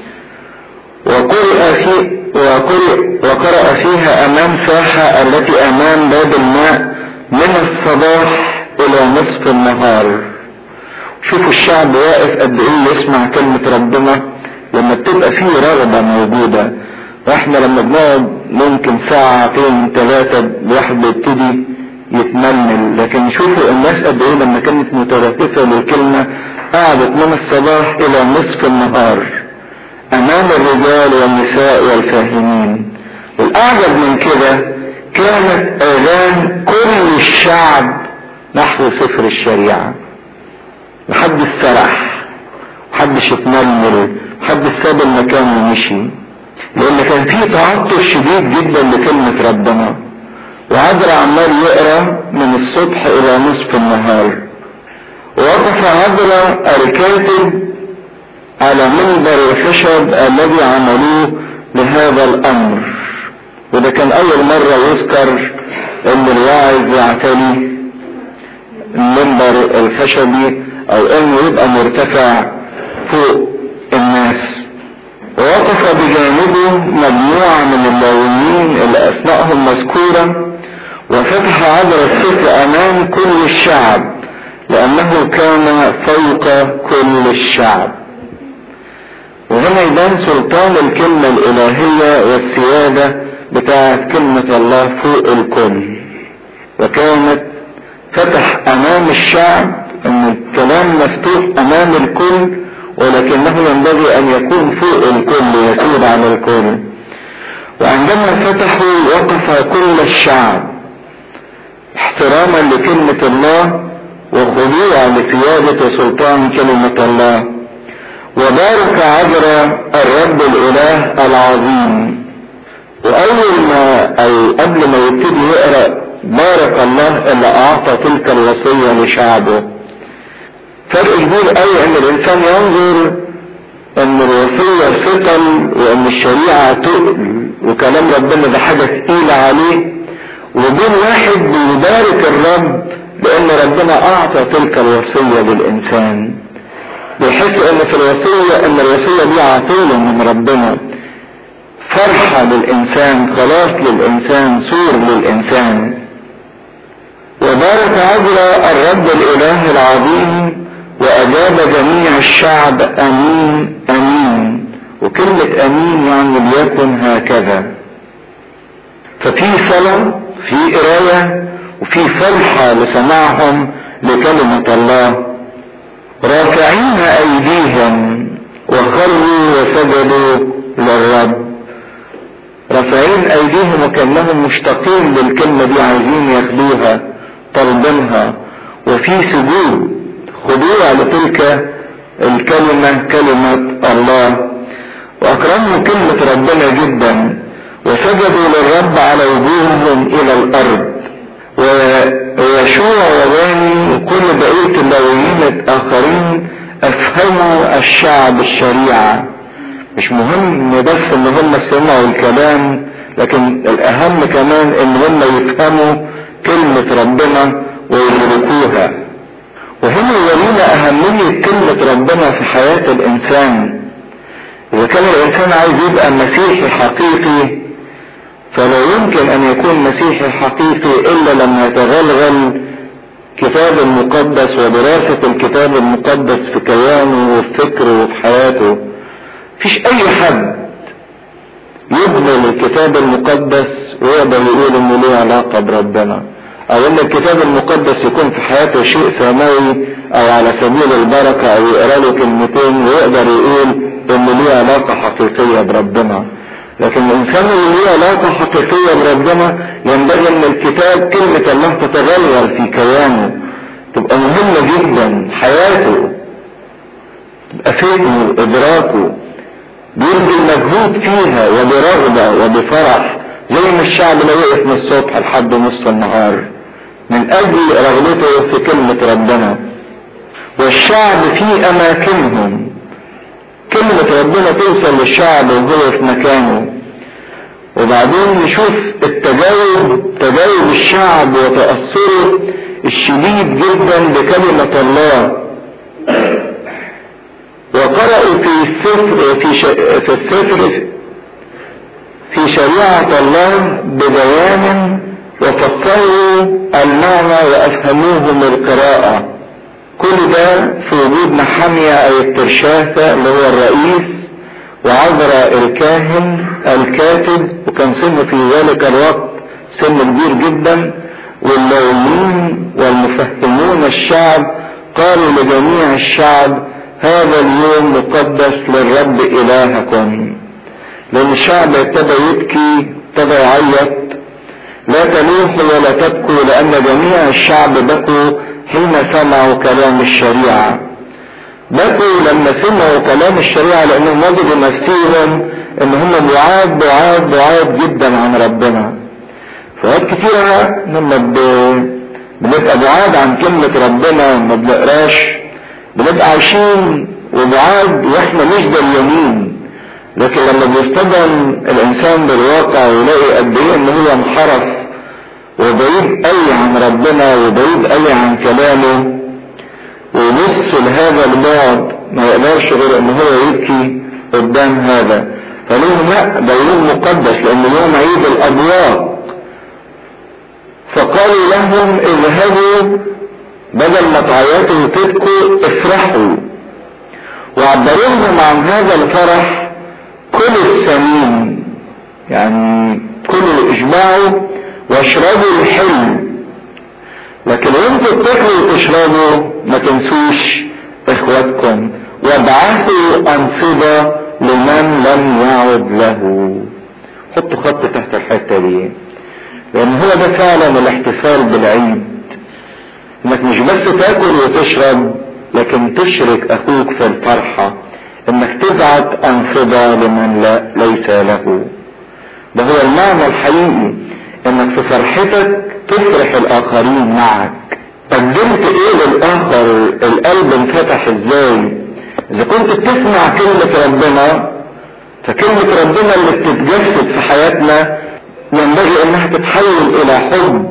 وقرأ في وقرأ, وقرأ فيها أمام ساحة التي أمام باب الماء من الصباح إلى نصف النهار شوفوا الشعب واقف قد إيه يسمع كلمة ربنا لما بتبقى فيه رغبة موجودة واحنا لما بنقعد ممكن ساعتين ثلاثة الواحد بيبتدي يتململ لكن شوفوا الناس قد ايه لما كانت متركزة للكلمة قعدت من الصباح الى نصف النهار امام الرجال والنساء والفاهمين والاعجب من كده كانت اذان كل الشعب نحو سفر الشريعة محدش سرح محدش اتململ محدش ساب المكان ومشي لان كان في تعطش شديد جدا لكلمة ربنا وعذرا عمال يقرا من الصبح الى نصف النهار وقف عذرا الكاتب على منبر الخشب الذي عملوه لهذا الامر وده كان اول مرة يذكر ان الواعظ يعتني المنبر الخشبي او انه يبقى مرتفع فوق الناس ووقف بجانبه مجموعة من اللاويين اللي اسمائهم مذكورة وفتح عبر السفر امام كل الشعب لانه كان فوق كل الشعب وهنا يبان سلطان الكلمة الالهية والسيادة بتاعت كلمة الله فوق الكل وكانت فتح امام الشعب ان الكلام مفتوح امام الكل ولكنه ينبغي ان يكون فوق الكل يسود على الكل وعندما فتحوا وقف كل الشعب احتراما لكلمة الله وخضوعا لسيادة وسلطان كلمة الله وبارك عذر الرب الاله العظيم واول ما او قبل ما يبتدي يقرأ بارك الله اللي اعطى تلك الوصية لشعبه فرق كبير قوي ان الانسان ينظر ان الوصية ثقل وان الشريعة تقل وكلام ربنا ده حاجة تقيلة عليه وبين واحد بيبارك الرب لان ربنا اعطى تلك الوصية للانسان بيحس ان في الوصية ان الوصية دي عطية من ربنا فرحة للانسان خلاص للانسان سور للانسان وبارك عجل الرب الاله العظيم واجاب جميع الشعب امين امين وكلمة امين يعني ليكن هكذا ففي صلاة في قراية وفي فرحة لسماعهم لكلمة الله رافعين ايديهم وخروا وسجدوا للرب رافعين ايديهم وكانهم مشتاقين للكلمة دي عايزين ياخدوها طالبينها وفي سجود خضوع لتلك الكلمة كلمة الله واكرموا كلمة ربنا جدا وسجدوا للرب على وجوههم الى الارض ويشوع وباني وكل بقية اللاويين الاخرين افهموا الشعب الشريعة مش مهم بس ان هم سمعوا الكلام لكن الاهم كمان ان هم يفهموا كلمة ربنا ويدركوها وهنا يورينا اهمية كلمة ربنا في حياة الانسان اذا كان الانسان عايز يبقى مسيحي حقيقي فلا يمكن ان يكون مسيحي حقيقي الا لما يتغلغل كتاب المقدس ودراسة الكتاب المقدس في كيانه وفي فكره وفي حياته مفيش اي حد يهمل الكتاب المقدس ويقدر يقول انه له علاقة بربنا او ان الكتاب المقدس يكون في حياته شيء سماوي او على سبيل البركة او يقرا له كلمتين ويقدر يقول انه له علاقة حقيقية بربنا لكن الانسان اللي له علاقة حقيقية بربنا ينبغي ان الكتاب كلمة الله تتغير في كيانه تبقى مهمة جدا حياته تبقى فهمه ادراكه بيبذل مجهود فيها وبرغبة وبفرح زي ما الشعب لو وقف من الصبح لحد نص النهار من اجل رغبته في كلمة ربنا والشعب في اماكنهم كلمة ربنا توصل للشعب وهو في مكانه وبعدين نشوف التجاوب تجاوب الشعب وتأثره الشديد جدا بكلمة الله وقرأوا في السفر في, ش... في السفر في شريعة الله ببيان وفسروا المعنى وأفهموهم القراءة كل ده في وجود نحمية أو الترشافة اللي هو الرئيس وعذراء الكاهن الكاتب وكان سنه في ذلك الوقت سن كبير جدا واللاويين والمفهمون الشعب قالوا لجميع الشعب هذا اليوم مقدس للرب إلهكم لأن الشعب ابتدى يبكي ابتدى يعيط لا تلوحوا ولا تبكوا لأن جميع الشعب بكوا حين سمعوا كلام الشريعة بكوا لما سمعوا كلام الشريعة لأنهم وجدوا نفسهم إن هم بعاد بعاد بعاد جدا عن ربنا فوقت كتيرة لما بنبقى بعاد عن كلمة ربنا وما بنقراش بنبقى عايشين وبعاد واحنا مش دريانين لكن لما بيصطدم الانسان بالواقع ويلاقي قد ايه ان هو انحرف وبعيد قوي عن ربنا وبعيد قوي عن كلامه ويبص لهذا البعد ما يقدرش غير ان هو يبكي قدام هذا فلهم لا ده يوم مقدس لان يوم عيد الابواق فقالوا لهم اذهبوا بدل ما تعيطوا وتبكوا افرحوا وعبروهم عن هذا الفرح كلوا السمين يعني كلوا اشبعوا واشربوا الحلم لكن وانتوا بتاكلوا وتشربوا ما تنسوش اخواتكم وابعثوا انصبة لمن لم يعد له حطوا خط تحت الحتة دي لان هو ده فعلا الاحتفال بالعيد انك مش بس تاكل وتشرب لكن تشرك اخوك في الفرحة انك تبعت انصبة لمن لا ليس له ده هو المعنى الحقيقي انك في فرحتك تفرح الاخرين معك قدمت ايه للاخر القلب انفتح ازاي اذا كنت بتسمع كلمة ربنا فكلمة ربنا اللي بتتجسد في حياتنا ينبغي انها تتحول الى حب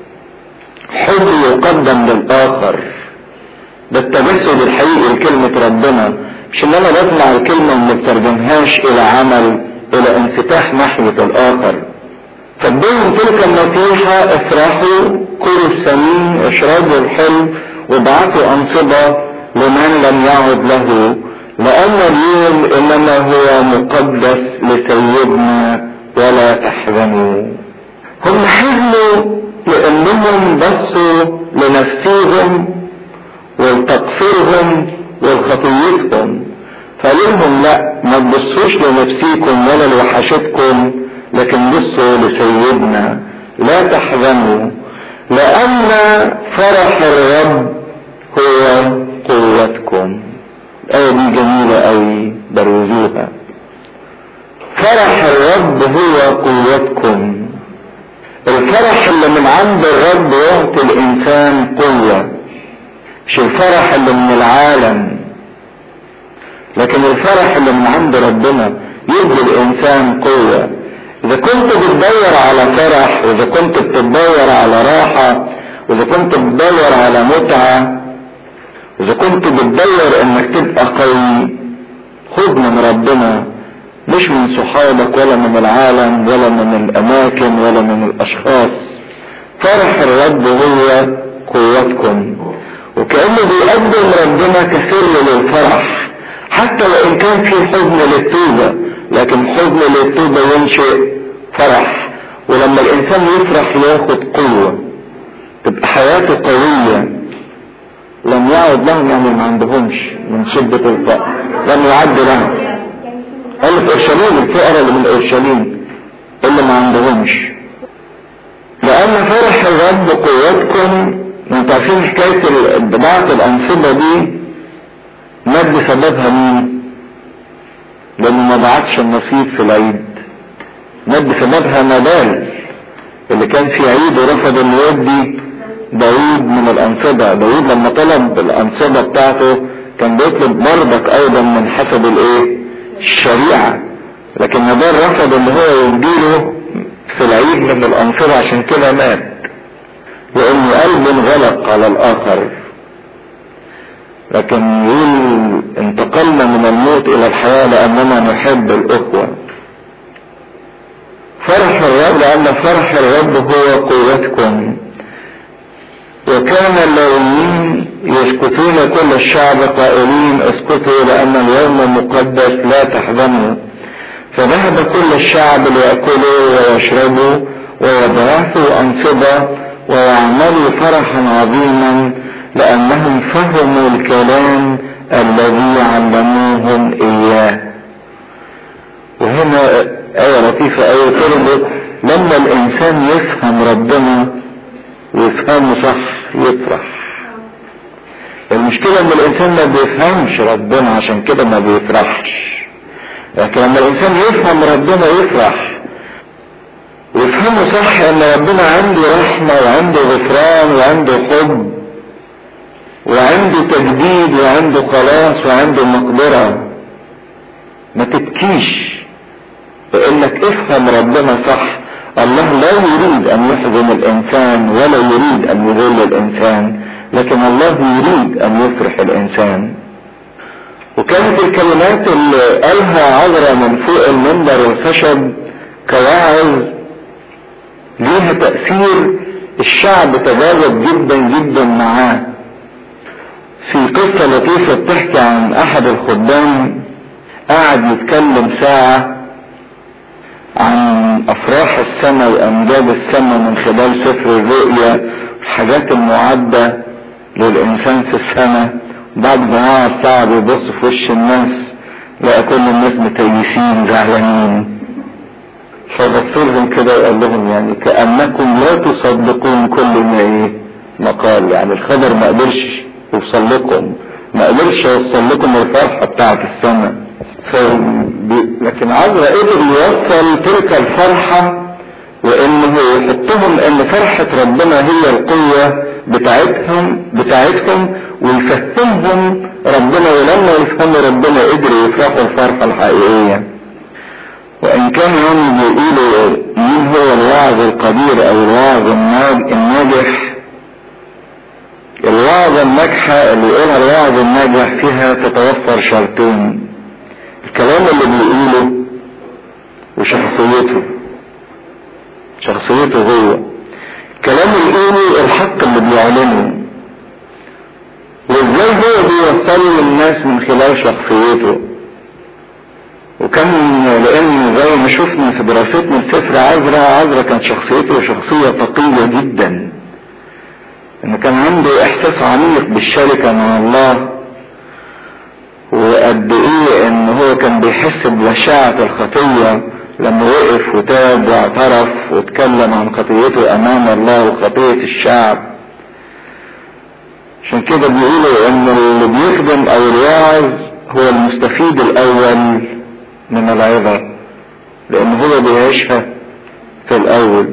حب يقدم للاخر ده التجسد الحقيقي لكلمة ربنا مش ان انا بسمع الكلمة وما بترجمهاش الى عمل الى انفتاح ناحية الاخر فادوهم تلك النصيحة افرحوا كلوا السمين اشربوا الحلو وابعثوا انصبة لمن لم يعد له لان اليوم انما هو مقدس لسيدنا ولا تحزنوا هم حزنوا لانهم بصوا لنفسهم ولتقصيرهم ولخطيتهم فقال لهم لا ما تبصوش لنفسيكم ولا لوحشتكم لكن بصوا لسيدنا لا تحزنوا لأن فرح الرب هو قوتكم الآية دي جميلة أوي بروزوها فرح الرب هو قوتكم الفرح اللي من عند الرب يعطي الإنسان قوة مش الفرح اللي من العالم لكن الفرح اللي من عند ربنا يدي الإنسان قوة إذا كنت بتدور على فرح وإذا كنت بتدور على راحة وإذا كنت بتدور على متعة وإذا كنت بتدور إنك تبقى قوي خذ من ربنا مش من صحابك ولا من العالم ولا من الأماكن ولا من الأشخاص فرح الرب هو قوتكم وكأنه بيقدم ربنا كسر للفرح حتى وإن كان في حزن للتوبة لكن حزن للتوبة ينشئ فرح ولما الإنسان يفرح ياخد قوة تبقى حياته قوية لم يعد لهم يعني ما عندهمش من شدة الفقر لم يعد لهم قال في اورشليم الفقراء اللي من اورشليم اللي ما عندهمش لان فرح الرب قوتكم انتوا عارفين حكايه بضاعه الانصبه دي مات بسببها مين؟ لانه ما بعتش النصيب في العيد مات بسببها نبال اللي كان في عيد ورفض انه يدي داوود من الانصبه داوود لما طلب الانصبه بتاعته كان بيطلب مرضك ايضا من حسب الايه؟ الشريعة لكن نبال رفض ان هو يديله في العيد من الانصرة عشان كده مات لان قلب غلق على الاخر لكن يقول انتقلنا من الموت الى الحياة لاننا نحب الاخوة فرح الرب لان فرح الرب هو قوتكم وكان اللاويين يسكتون كل الشعب قائلين اسكتوا لان اليوم مقدس لا تحزنوا فذهب كل الشعب ليأكلوا ويشربوا ويبعثوا أنصبة ويعملوا فرحا عظيما لأنهم فهموا الكلام الذي علموهم إياه وهنا آية لطيفة آية تربط لما الإنسان يفهم ربنا ويفهمه صح يفرح المشكلة ان الانسان ما بيفهمش ربنا عشان كده ما بيفرحش لكن لما الانسان يفهم ربنا يفرح ويفهمه صح ان ربنا عنده رحمة وعنده غفران وعنده حب وعنده تجديد وعنده خلاص وعنده مقدرة ما تبكيش لانك افهم ربنا صح الله لا يريد ان يحزن الانسان ولا يريد ان يذل الانسان لكن الله يريد ان يفرح الانسان وكانت الكلمات اللي قالها عذرا من فوق المنبر الخشب كواعظ ليها تأثير الشعب تجاوب جدا جدا معاه في قصة لطيفة بتحكي عن احد الخدام قاعد يتكلم ساعة عن افراح السماء وامجاد السماء من خلال سفر الرؤيا الحاجات المعدة للانسان في السماء بعد ما قعد ساعة بيبص في وش الناس لقى كل الناس متيسين زعلانين فبص لهم كده وقال لهم يعني كأنكم لا تصدقون كل ما ايه ما قال يعني الخبر ما قدرش يوصل لكم ما قدرش يوصل لكم الفرحة بتاعت السماء لكن عذرا قدر يوصل تلك الفرحة وانه يحطهم ان فرحة ربنا هي القوة بتاعتهم بتاعتهم ويفهمهم ربنا ولما يفهموا ربنا قدروا يفرحوا الفرحة الحقيقية وان كان هم بيقولوا مين هو الواعظ القدير او الواعظ الناجح الوعظة الناجحة اللي يقولها الواعظ الناجح فيها تتوفر شرطين الكلام اللي بيقوله وشخصيته شخصيته هو كلام يقوله الحق اللي بيعلنه وازاي هو بيوصل للناس من خلال شخصيته وكان لان زي ما شفنا في دراستنا لسفر عذرا عذرا كانت شخصيته شخصية تقية جدا انه كان عنده احساس عميق بالشركة مع الله وقد ايه ان هو كان بيحس ببشاعة الخطية لما وقف وتاب واعترف واتكلم عن خطيته امام الله وخطية الشعب عشان كده بيقولوا ان اللي بيخدم او الواعظ هو المستفيد الاول من العظة لان هو بيعيشها في الاول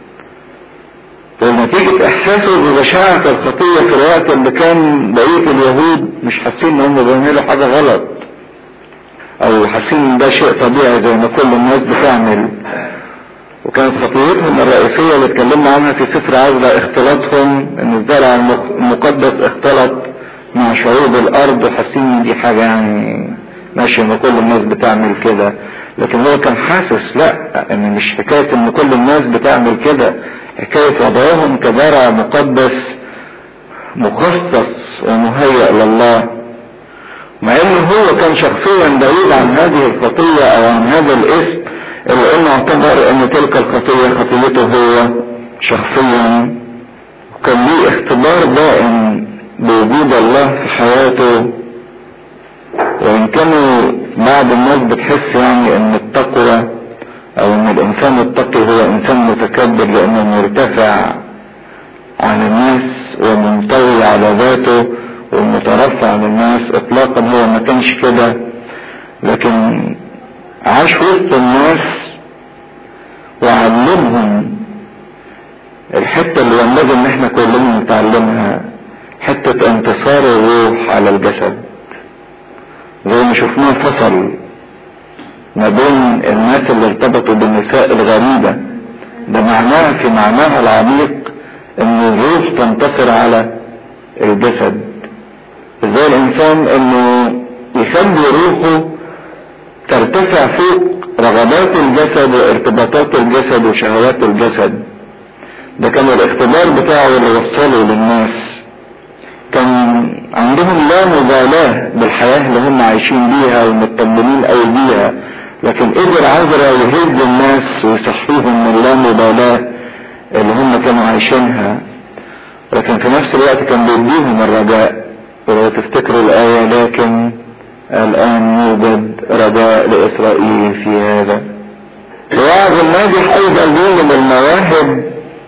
ونتيجة احساسه ببشاعة الخطية في الوقت اللي كان بقية اليهود مش حاسين ان هم بيعملوا حاجة غلط او حاسين ان ده شيء طبيعي زي ما كل الناس بتعمل وكانت خطيتهم الرئيسية اللي اتكلمنا عنها في سفر عزلة اختلاطهم ان الزرع المقدس اختلط مع شعوب الارض وحاسين ان دي حاجة يعني ماشي ان كل الناس بتعمل كده لكن هو كان حاسس لا ان مش حكاية ان كل الناس بتعمل كده حكاية وضعهم كزرع مقدس مخصص ومهيأ لله مع انه هو كان شخصيا بعيد عن هذه الخطية او عن هذا الاسم الا انه اعتبر ان تلك الخطية خطيته هو شخصيا وكان ليه اختبار دائم بوجود الله في حياته وان كانوا بعض الناس بتحس يعني ان التقوى او ان الانسان التقي هو انسان متكبر لانه مرتفع عن الناس ومنطوي على ذاته ومترفع عن الناس اطلاقا هو ما كانش كده لكن عاش وسط الناس وعلمهم الحتة اللي ينبغي ان احنا كلنا نتعلمها حتة انتصار الروح على الجسد زي ما شفناه فصل ما بين الناس اللي ارتبطوا بالنساء الغريبة ده معناه في معناها العميق ان الروح تنتصر على الجسد ازاي الانسان انه يخلي روحه ترتفع فوق رغبات الجسد وارتباطات الجسد وشهوات الجسد ده كان الاختبار بتاعه اللي وصله للناس كان عندهم لا مبالاة بالحياة اللي هم عايشين بيها ومطمنين قوي بيها لكن قدر عذرا يهز الناس ويصحيهم من لا مبالاة اللي هم كانوا عايشينها لكن في نفس الوقت كان بيديهم الرجاء ولو تفتكروا الآية لكن الآن يوجد رجاء لإسرائيل في هذا الوعظ الناجح أيضا دين من المواهب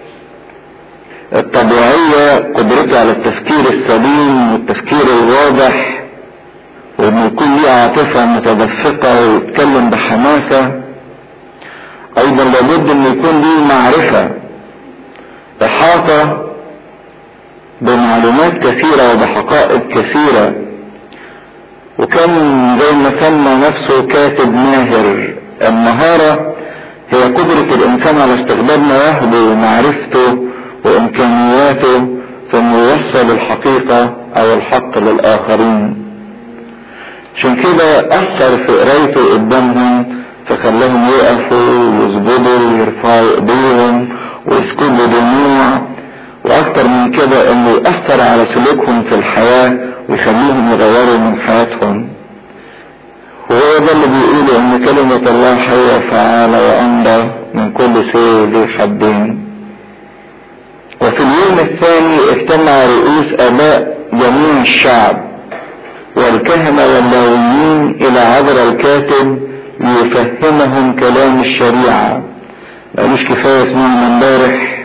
الطبيعية قدرته على التفكير السليم والتفكير الواضح وانه يكون ليه عاطفة متدفقة ويتكلم بحماسة ايضا لابد انه يكون ليه معرفة احاطة بمعلومات كثيرة وبحقائق كثيرة وكان زي ما سمى نفسه كاتب ماهر المهارة هي قدرة الانسان على استخدام مواهبه ومعرفته وامكانياته في انه يوصل الحقيقة او الحق للاخرين عشان كده اثر في قرايته قدامهم فخلاهم يقفوا ويسجدوا ويرفعوا ايديهم ويسكبوا دموع واكتر من كده انه يأثر على سلوكهم في الحياة ويخليهم يغيروا من حياتهم وهو ده اللي بيقولوا ان كلمة الله حية فعالة وامضى من كل سيء ذي حدين وفي اليوم الثاني اجتمع رؤوس اباء جميع الشعب والكهنة واللاويين الى عذر الكاتب ليفهمهم كلام الشريعة لا مش كفاية اسمعنا امبارح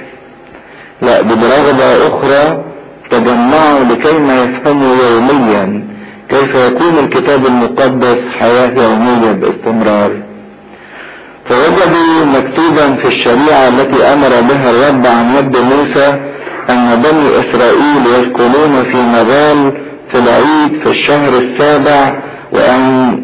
لا برغبة اخرى تجمعوا لكي ما يفهموا يوميا كيف يكون الكتاب المقدس حياة يومية باستمرار فوجدوا مكتوبا في الشريعة التي امر بها الرب عن يد موسى ان بني اسرائيل يسكنون في مغال في العيد في الشهر السابع وان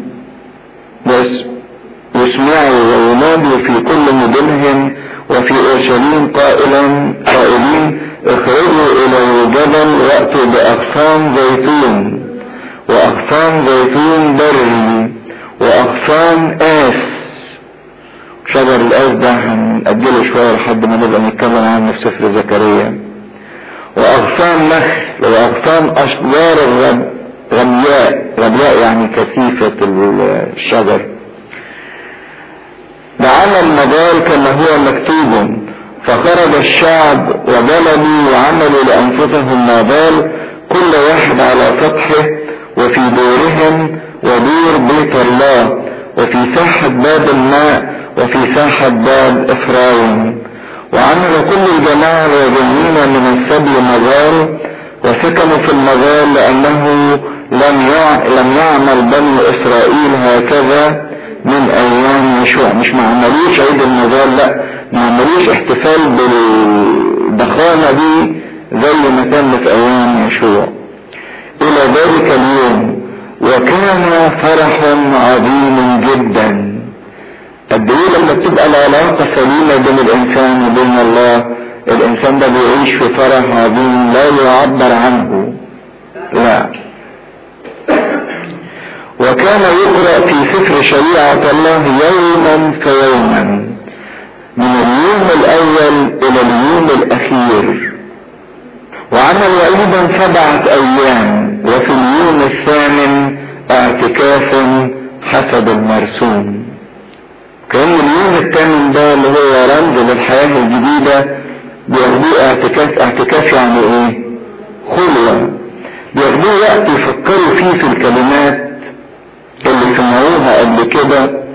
يسمعوا وينادوا في كل مدنهم وفي اورشليم قائلا قائلين اخرجوا الى الجبل واتوا باغصان زيتون واغصان زيتون بري واغصان اس شجر الاس ده هنأجله شوية لحد ما نبقى نتكلم عنه في سفر زكريا واغصان نخل واغصان اشجار الغمياء غمياء يعني كثيفة الشجر وعمل مدار كما هو مكتوب فخرج الشعب وبلدوا وعملوا لانفسهم مابال كل واحد على سطحه وفي دورهم ودور بيت الله وفي ساحة باب الماء وفي ساحة باب افرايم وعمل كل الجماعة الرجلين من السبي مغال وسكنوا في المغال لانه لم لم يعمل بني اسرائيل هكذا من ايام يشوع مش ما عملوش عيد المغال لا ما عملوش احتفال بالضخامة دي زي ما كان في ايام يشوع الى ذلك اليوم وكان فرح عظيم جدا قد ايه لما بتبقى العلاقة سليمة بين الانسان وبين الله الانسان ده بيعيش في فرح عظيم لا يعبر عنه لا وكان يقرأ في سفر شريعة الله يوما فيوما من اليوم الاول الى اليوم الاخير وعمل ايضا سبعة ايام وفي اليوم الثامن اعتكاف حسب المرسوم كان اليوم الثامن ده اللي هو رمز للحياة الجديدة بياخدوه اعتكاف اعتكاف يعني ايه خلوة بياخدوه وقت يفكروا فيه في الكلمات اللي سمعوها قبل كده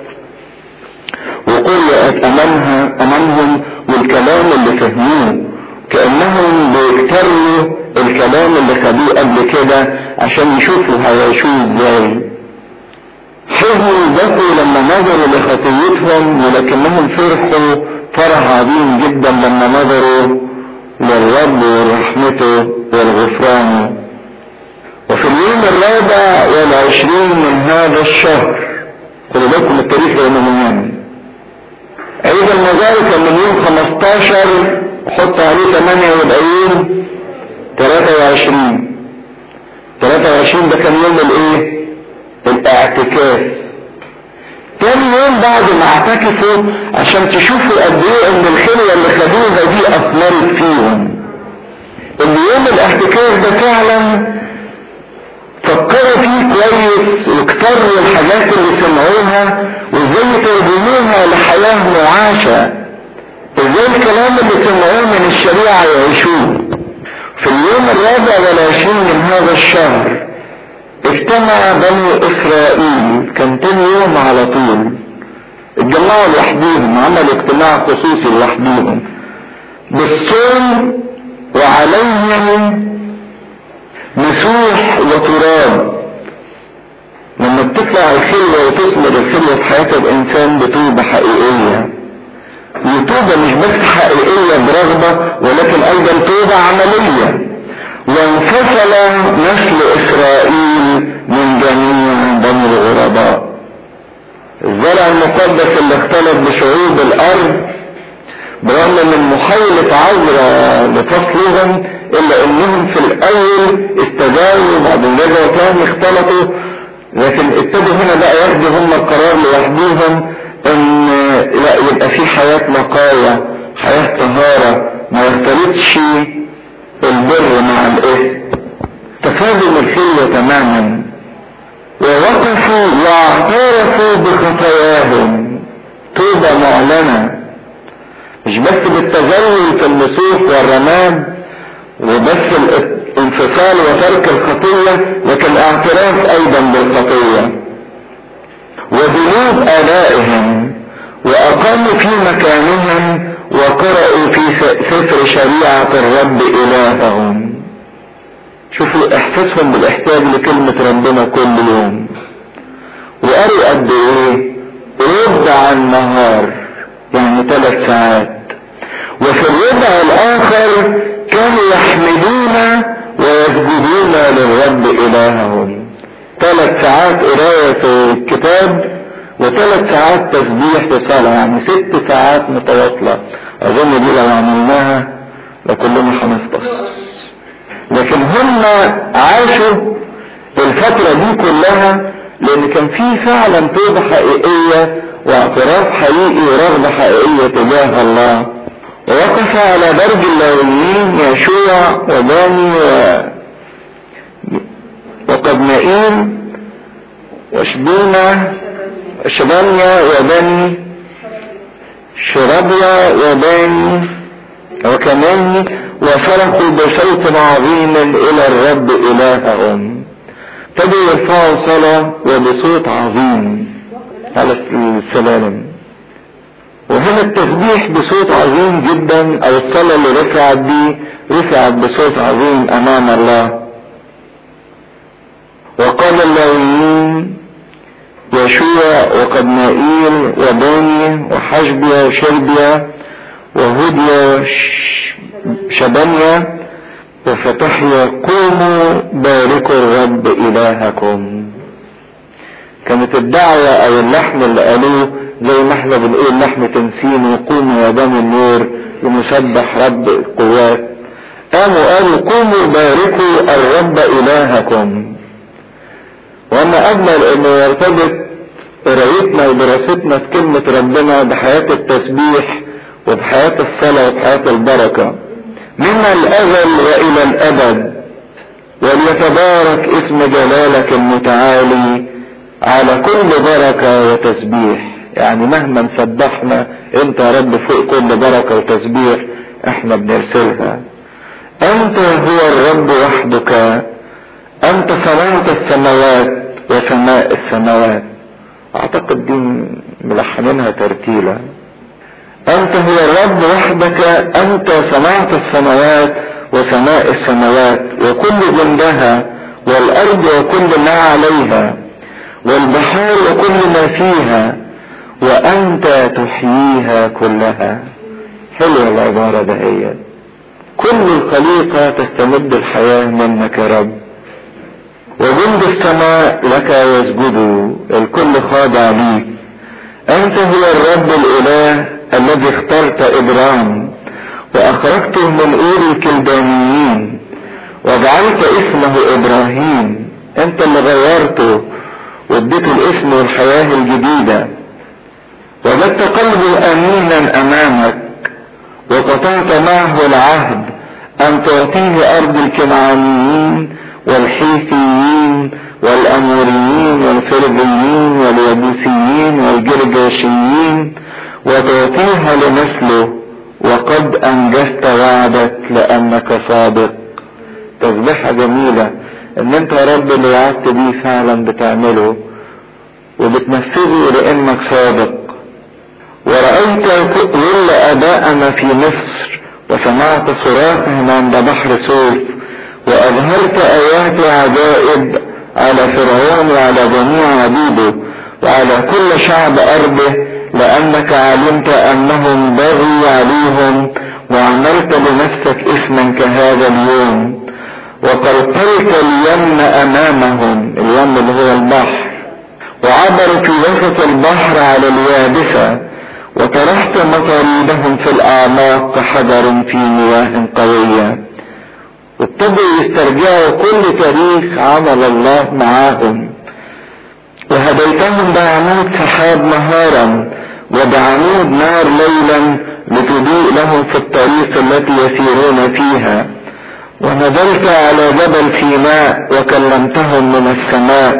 وقرأت امامها امامهم والكلام اللي فهموه كأنهم بيكتروا الكلام اللي خدوه قبل كده عشان يشوفوا هيعيشوه ازاي حزنوا بكوا لما نظروا لخطيتهم ولكنهم فرحوا فرح عظيم جدا لما نظروا للرب ورحمته والغفران وفي اليوم الرابع والعشرين من هذا الشهر خلوا بالكم التاريخ لانه مهم عيد المزار كان من يوم 15 وحط عليه 8 يبقى يوم 23 23 ده كان يوم الايه الاعتكاف تاني يوم بعد ما اعتكفوا عشان تشوفوا قد ايه ان الخلوه اللي خدوها دي اثمرت فيهم ان يوم الاعتكاف ده فعلا فكروا فيه كويس واكتروا الحاجات اللي سمعوها وازاي يترجموها لحياه معاشه ازاي الكلام اللي سمعوه من الشريعه يعيشوه في اليوم الرابع والعشرين من هذا الشهر اجتمع بني اسرائيل كان تاني يوم على طول اتجمعوا لوحديهم عملوا اجتماع خصوصي لوحديهم بالصوم وعليهم مسوح وتراب لما بتطلع الخلة وتثمر الخلة في حياة الانسان بتوبة حقيقية توبة مش بس حقيقية برغبة ولكن ايضا توبة عملية وانفصل نسل اسرائيل من جميع بني الغرباء الزرع المقدس اللي اختلط بشعوب الارض برغم من محاولة عذرة لفصلهم الا انهم في الاول استجابوا بعد رجعوا تاني اختلطوا لكن ابتدوا هنا بقى ياخدوا هم القرار لوحدهم ان لا يبقى في حياة نقايا حياة طهارة ما يختلطش البر مع الاثم تفادوا الخلة تماما ووقفوا واعترفوا بخطاياهم توبة معلنة مش بس بالتذلل في النسوح والرماد وبس الانفصال وترك الخطية لكن اعتراف ايضا بالخطية وذنوب ابائهم واقاموا في مكانهم وقرأوا في سفر شريعة الرب الههم شوفوا احساسهم بالاحتياج لكلمة ربنا كل يوم وقالوا قد ايه ربع النهار يعني ثلاث ساعات وفي الربع الاخر كانوا يحمدون ويسجدون للرب الههم ثلاث ساعات قراية في الكتاب وثلاث ساعات تسبيح في صلاة يعني ست ساعات متواصلة اظن دي لو عملناها لكلنا هنفطس لكن هم عاشوا الفترة دي كلها لان كان في فعلا توبة حقيقية واعتراف حقيقي ورغبة حقيقية تجاه الله ووقف على درج اللاويين يشوع وباني و... وقبنائيل وشبينة شبانيا وبني شربيا وباني وكمان وفرحوا بصوت عظيم الى الرب الههم ابتدوا يرفعوا صلاة وبصوت عظيم على السلالم وهنا التسبيح بصوت عظيم جدا او الصلاة اللي رفعت دي رفعت بصوت عظيم امام الله وقال اللاويين يشوع وقدمائيل وباني وحشبيا وشربيا وهديا شبانيا وفتحيا قوموا باركوا الرب الهكم كانت الدعوة او اللحن اللي قالوه زي ما احنا بنقول لحن تنسين وقوموا يا بني النور لنسبح رب القوات قاموا قالوا قوموا باركوا الرب الهكم وانا اجمل انه يرتبط قرايتنا ودراستنا في كلمة ربنا بحياة التسبيح وبحياة الصلاة وبحياة البركة من الازل والى الابد وليتبارك اسم جلالك المتعالي على كل بركة وتسبيح يعني مهما نسبحنا انت يا رب فوق كل بركة وتسبيح احنا بنرسلها انت هو الرب وحدك انت صنعت السماوات وسماء السماوات اعتقد دي ملحنينها ترتيلة انت هو الرب وحدك انت صنعت السماوات وسماء السماوات وكل جندها والارض وكل ما عليها والبحار وكل ما فيها وانت تحييها كلها حلوة العبارة دهيت كل الخليقة تستمد الحياة منك يا رب وجند السماء لك يسجدوا الكل خاضع ليك انت هو الرب الاله الذي اخترت ابرام واخرجته من اور الكلدانيين وجعلت اسمه ابراهيم انت اللي غيرته واديته الاسم والحياة الجديدة وجدت قلبه امينا امامك وقطعت معه العهد ان تعطيه ارض الكنعانيين والحيثيين والاموريين والفرجيين واليبوسيين والجرجاشيين وتعطيها لنسله وقد انجزت وعدك لانك صادق تسبيحة جميلة ان انت يا رب اللي وعدت بيه فعلا بتعمله وبتنفذه لانك صادق ورأيت ظل اباءنا في مصر وسمعت صراخهم عند بحر سوف واظهرت ايات عجائب على فرعون وعلى جميع عبيده وعلى كل شعب ارضه لانك علمت انهم بغوا عليهم وعملت لنفسك اسما كهذا اليوم وقلقلت اليم امامهم اليم اللي هو البحر وعبروا في وسط البحر على اليابسة وطرحت مطاريدهم في الاعماق كحجر في مياه قوية وابتدوا يسترجعوا كل تاريخ عمل الله معاهم وهديتهم بعمود سحاب نهارا وبعمود نار ليلا لتضيء لهم في الطريق التي يسيرون فيها ونزلت على جبل سيناء وكلمتهم من السماء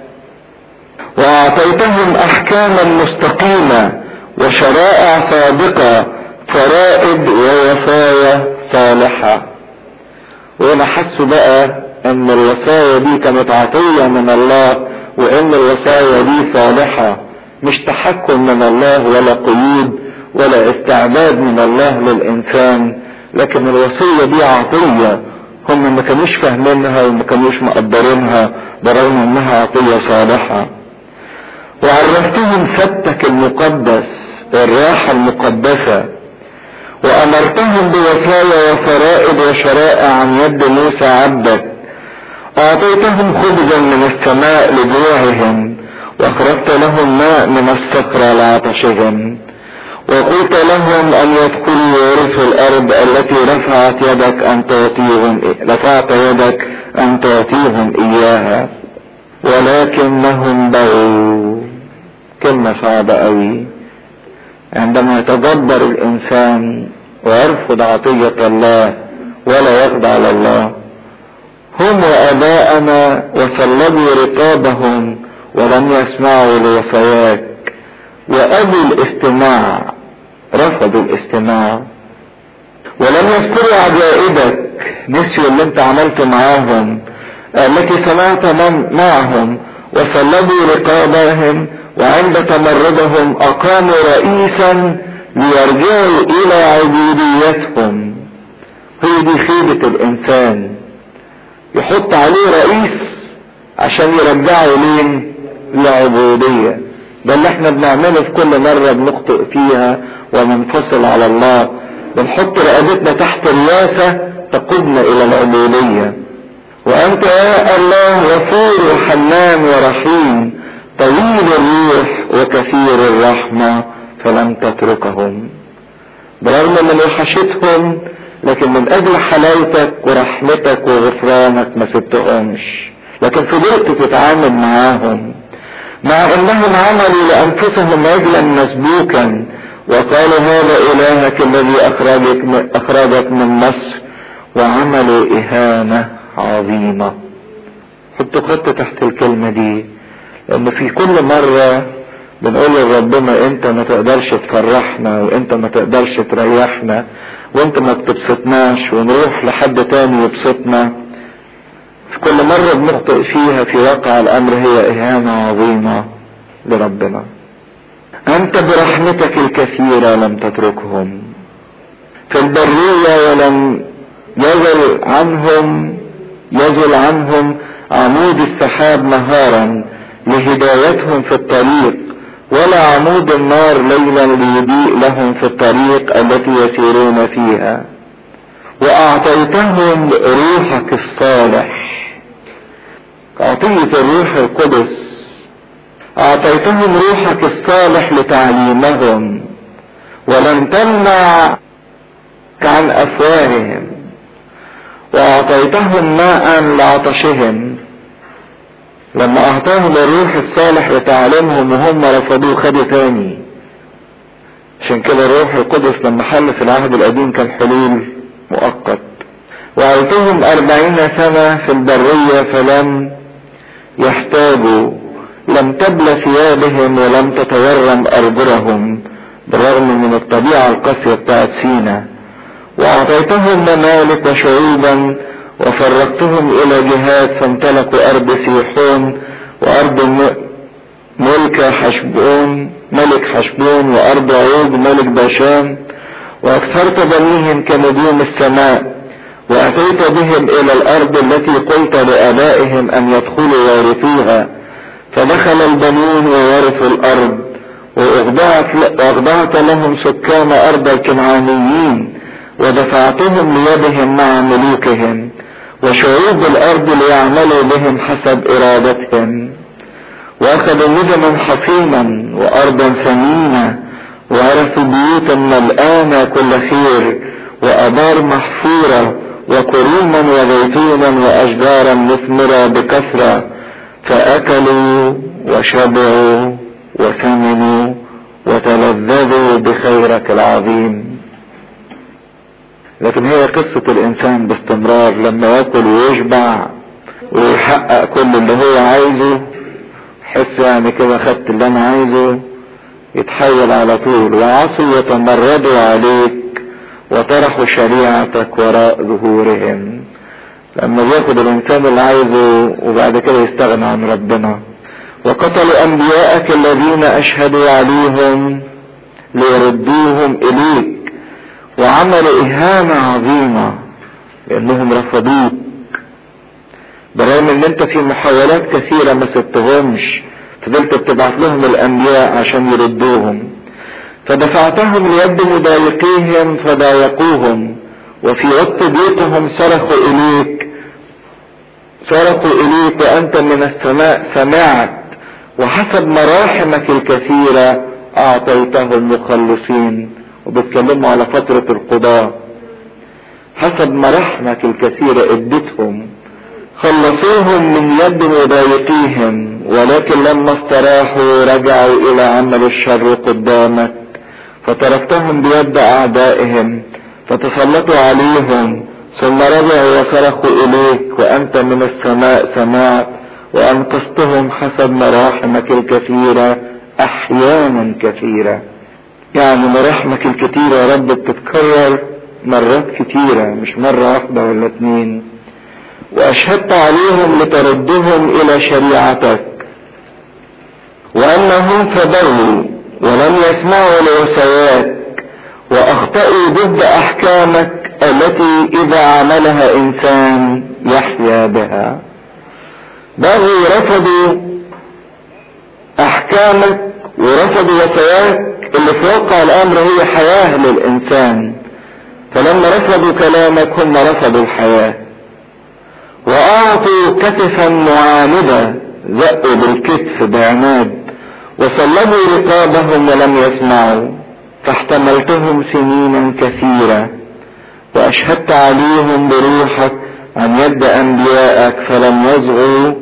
واعطيتهم احكاما مستقيمة وشرائع صادقة فرائد ووصايا صالحة وهنا حسوا بقى ان الوصايا دي كانت عطية من الله وان الوصايا دي صالحة مش تحكم من الله ولا قيود ولا استعباد من الله للانسان لكن الوصية دي عطية هم ما كانوش فاهمينها وما كانوش مقدرينها برغم انها عطية صالحة وعرفتهم سبتك المقدس الراحة المقدسة وامرتهم بوصايا وفرائض وشرائع عن يد موسى عبدك اعطيتهم خبزا من السماء لجوعهم واخرجت لهم ماء من الصخرة لعطشهم وقلت لهم ان يدخلوا ويرثوا الارض التي رفعت يدك ان تعطيهم رفعت يدك ان تعطيهم اياها ولكنهم بغوا كلمة صعبة قوي عندما يتجبر الانسان ويرفض عطية الله ولا يخضع لله هم واباءنا وصلبوا رقابهم ولم يسمعوا لوصاياك وابوا الاستماع رفضوا الاستماع ولم يذكروا عجائبك نسيوا اللي انت عملته معاهم التي سمعت من معهم وصلبوا رقابهم وعند تمردهم اقاموا رئيسا ليرجعوا الى عبوديتهم هي دي خيبة الانسان يحط عليه رئيس عشان يرجعه لين لعبودية ده اللي احنا بنعمله في كل مرة بنخطئ فيها وننفصل على الله بنحط رقبتنا تحت رياسة تقودنا الى العبودية وانت يا الله غفور وحنان ورحيم طويل الروح وكثير الرحمة فلم تتركهم برغم من وحشتهم لكن من اجل حلاوتك ورحمتك وغفرانك ما سبتهمش لكن فضلت تتعامل معاهم مع انهم عملوا لانفسهم عجلا مسبوكا وقالوا هذا الهك الذي اخرجك اخرجك من مصر وعملوا اهانة عظيمة حطوا خط تحت الكلمة دي لان في كل مرة بنقول لربنا انت ما تقدرش تفرحنا وانت ما تقدرش تريحنا وانت ما بتبسطناش ونروح لحد تاني يبسطنا في كل مرة بنخطئ فيها في واقع الامر هي اهانة عظيمة لربنا انت برحمتك الكثيرة لم تتركهم في البرية ولم يزل عنهم يزل عنهم عمود السحاب نهارا لهدايتهم في الطريق ولا عمود النار ليلا ليضيء لهم في الطريق التي يسيرون فيها واعطيتهم روحك الصالح عطية الروح القدس اعطيتهم روحك الصالح لتعليمهم ولم تمنع عن افواههم واعطيتهم ماء لعطشهم لما اعطاهم الروح الصالح لتعليمهم وهم رفضوه خدوا تاني عشان كده الروح القدس لما حل في العهد القديم كان حلول مؤقت وعيتهم اربعين سنة في البرية فلم يحتاجوا لم تبل ثيابهم ولم تتورم ارجلهم بالرغم من الطبيعة القاسية بتاعت سينا واعطيتهم ممالك وشعوبا وفرقتهم الى جهات فامتلكوا ارض سيحون وارض ملك حشبون ملك حشبون وارض عود ملك باشان واكثرت بنيهم كنجوم السماء واتيت بهم الى الارض التي قلت لابائهم ان يدخلوا ويرثوها فدخل البنون وورثوا الارض واخضعت, واخضعت لهم سكان ارض الكنعانيين ودفعتهم ليدهم مع ملوكهم وشعوب الارض ليعملوا بهم حسب ارادتهم واخذوا نجما حصينا وارضا ثمينة وعرفوا بيوتا ملآنة كل خير وابار محفورة وكروما وزيتونا واشجارا مثمرة بكثرة فاكلوا وشبعوا وثمنوا وتلذذوا بخيرك العظيم لكن هي قصة الانسان باستمرار لما ياكل ويشبع ويحقق كل اللي هو عايزه يحس يعني كده خدت اللي انا عايزه يتحول على طول وعصوا يتمردوا عليك وطرحوا شريعتك وراء ظهورهم لما بياخد الانسان اللي عايزه وبعد كده يستغنى عن ربنا وقتلوا انبياءك الذين اشهدوا عليهم ليردوهم اليك وعملوا اهانة عظيمة لانهم رفضوك برغم ان انت في محاولات كثيرة ما سبتهمش فضلت بتبعت لهم الانبياء عشان يردوهم فدفعتهم ليد مضايقيهم فضايقوهم وفي وقت بيوتهم صرخوا اليك صرخوا اليك وانت من السماء سمعت وحسب مراحمك الكثيرة اعطيتهم مخلصين وبتكلموا على فترة القضاء حسب مراحمك الكثيرة اديتهم خلصوهم من يد مضايقيهم ولكن لما استراحوا رجعوا الى عمل الشر قدامك فتركتهم بيد اعدائهم فتسلطوا عليهم ثم رجعوا وصرخوا اليك وانت من السماء سمعت وانقذتهم حسب مراحمك الكثيرة احيانا كثيرة يعني مراحمك الكثيرة يا رب بتتكرر مرات كثيرة مش مرة واحدة ولا اتنين واشهدت عليهم لتردهم الى شريعتك وانهم فبروا ولم يسمعوا لوصاياك واخطأوا ضد احكامك التي اذا عملها انسان يحيا بها بغوا رفضوا احكامك ورفضوا وصاياك اللي في واقع الامر هي حياة للانسان فلما رفضوا كلامك هم رفضوا الحياة واعطوا كتفا معاندا زقوا بالكتف بعناد وصلبوا رقابهم ولم يسمعوا فاحتملتهم سنينا كثيرة واشهدت عليهم بروحك عن يد انبيائك فلم يصغوا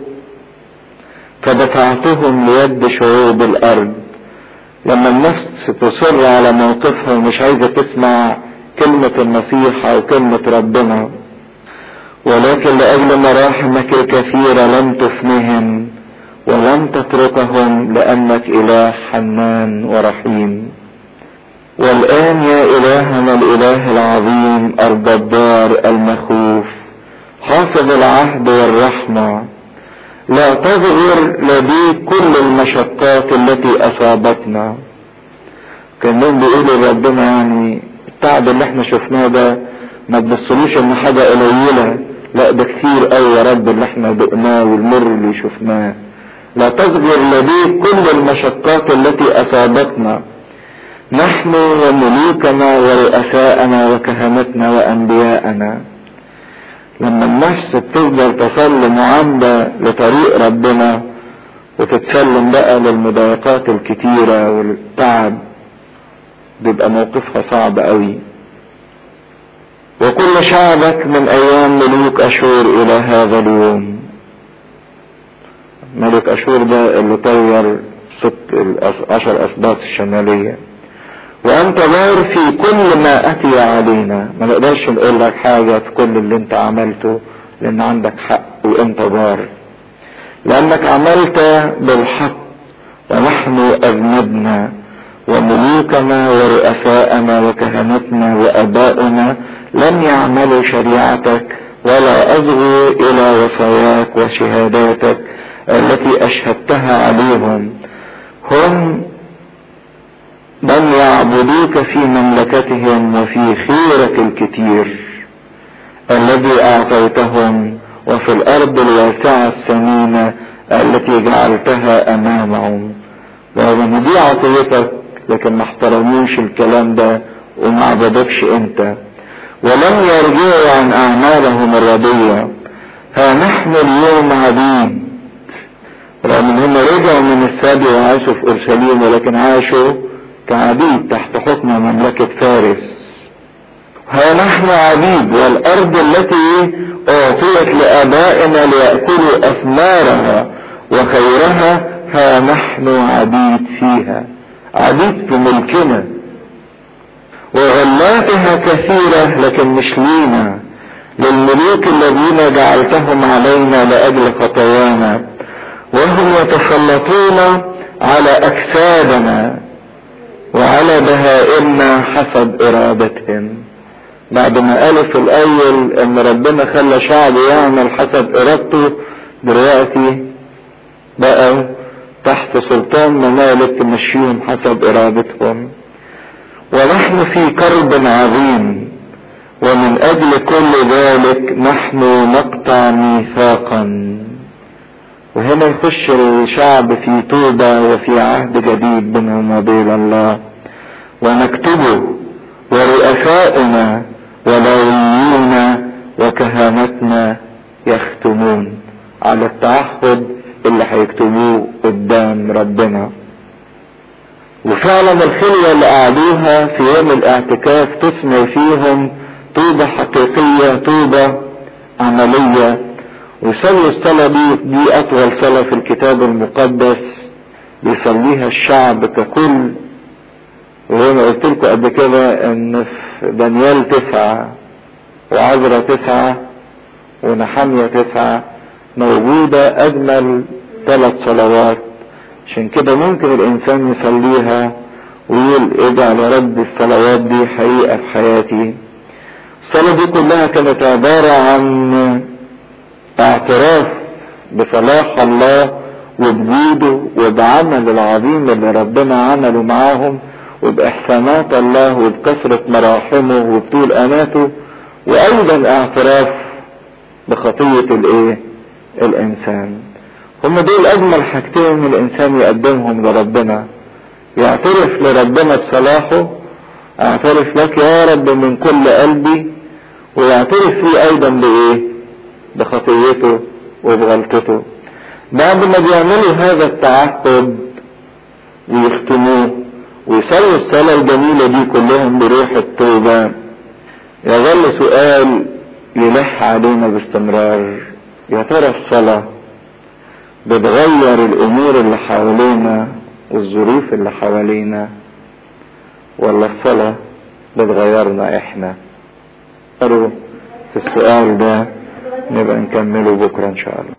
فدفعتهم ليد شعوب الارض لما النفس تصر على موقفها ومش عايزة تسمع كلمة النصيحة وكلمة ربنا ولكن لأجل مراحمك الكثيرة لم تفنهم ولم تتركهم لأنك إله حنان ورحيم والآن يا إلهنا الإله العظيم الجبار المخوف حافظ العهد والرحمة لا تظهر لديك كل المشقات التي أصابتنا كانهم بيقولوا لربنا يعني التعب اللي احنا شفناه ده ما تبصلوش ان حاجة قليلة لا ده كتير قوي يا رب اللي احنا دقناه والمر اللي شفناه لا تصغر لديك كل المشقات التي اصابتنا نحن وملوكنا ورؤساءنا وكهنتنا وانبياءنا لما النفس بتفضل تصلي معاندة لطريق ربنا وتتسلم بقى للمضايقات الكتيرة والتعب بيبقى موقفها صعب قوي وكل شعبك من ايام ملوك اشور الى هذا اليوم ملك اشور ده اللي طور ست العشر اسباط الشمالية وانت بار في كل ما اتي علينا ما نقدرش نقول لك حاجة في كل اللي انت عملته لان عندك حق وانت بار لانك عملت بالحق ونحن اذنبنا وملوكنا ورؤساءنا وكهنتنا واباؤنا لم يعملوا شريعتك ولا اصغوا الى وصاياك وشهاداتك التي اشهدتها عليهم هم من يعبدوك في مملكتهم وفي خيرك الكتير الذي اعطيتهم وفي الارض الواسعة السمينة التي جعلتها امامهم رغم دي عطيتك لكن ما احترموش الكلام ده وما عبدكش انت ولم يرجعوا عن اعمالهم الردية ها نحن اليوم عبيد رغم ان هم رجعوا من السبي وعاشوا في اورشليم ولكن عاشوا كعبيد تحت حكم مملكة فارس ها نحن عبيد والارض التي اعطيت لابائنا ليأكلوا اثمارها وخيرها ها نحن عبيد فيها عبيد في ملكنا وغلاتها كثيرة لكن مش لينا للملوك الذين جعلتهم علينا لأجل خطايانا وهم يتسلطون على أجسادنا وعلى بهائمنا حسب إرادتهم بعد ما قالوا في الأول إن ربنا خلى شعبه يعمل حسب إرادته دلوقتي بقوا تحت سلطان ممالك تمشيهم حسب إرادتهم ونحن في كرب عظيم ومن اجل كل ذلك نحن نقطع ميثاقا وهنا يخش الشعب في توبة وفي عهد جديد بينهم وبين الله ونكتبه ورؤساؤنا ولويون وكهنتنا يختمون على التعهد اللي هيكتبوه قدام ربنا وفعلا الخلوة اللي قعدوها في يوم الاعتكاف تثمر فيهم طوبة حقيقية طوبة عملية ويصلوا الصلاة دي دي أطول صلاة في الكتاب المقدس بيصليها الشعب ككل وزي ما قلت لكم قبل كده إن في دانيال تسعة وعذرة تسعة ونحمية تسعة موجودة أجمل ثلاث صلوات عشان كده ممكن الإنسان يصليها ويقول اجعل يا رب الصلوات دي حقيقة في حياتي الصلاة دي كلها كانت عبارة عن اعتراف بصلاح الله وبجوده وبعمل العظيم اللي ربنا عمله معاهم وبإحسانات الله وبكثرة مراحمه وبطول أماته وأيضا اعتراف بخطية الإيه؟ الإنسان هم دول أجمل حاجتين الإنسان يقدمهم لربنا يعترف لربنا بصلاحه اعترف لك يا رب من كل قلبي ويعترف فيه أيضا بإيه؟ بخطيته وبغلطته بعد ما بيعملوا هذا التعهد ويختموه ويصلوا الصلاة الجميلة دي كلهم بروح التوبة يظل سؤال يلح علينا باستمرار يا ترى الصلاة بتغير الأمور اللي حوالينا والظروف اللي حوالينا ولا الصلاة بتغيرنا احنا في السؤال ده نبقى نكمله بكرة ان شاء الله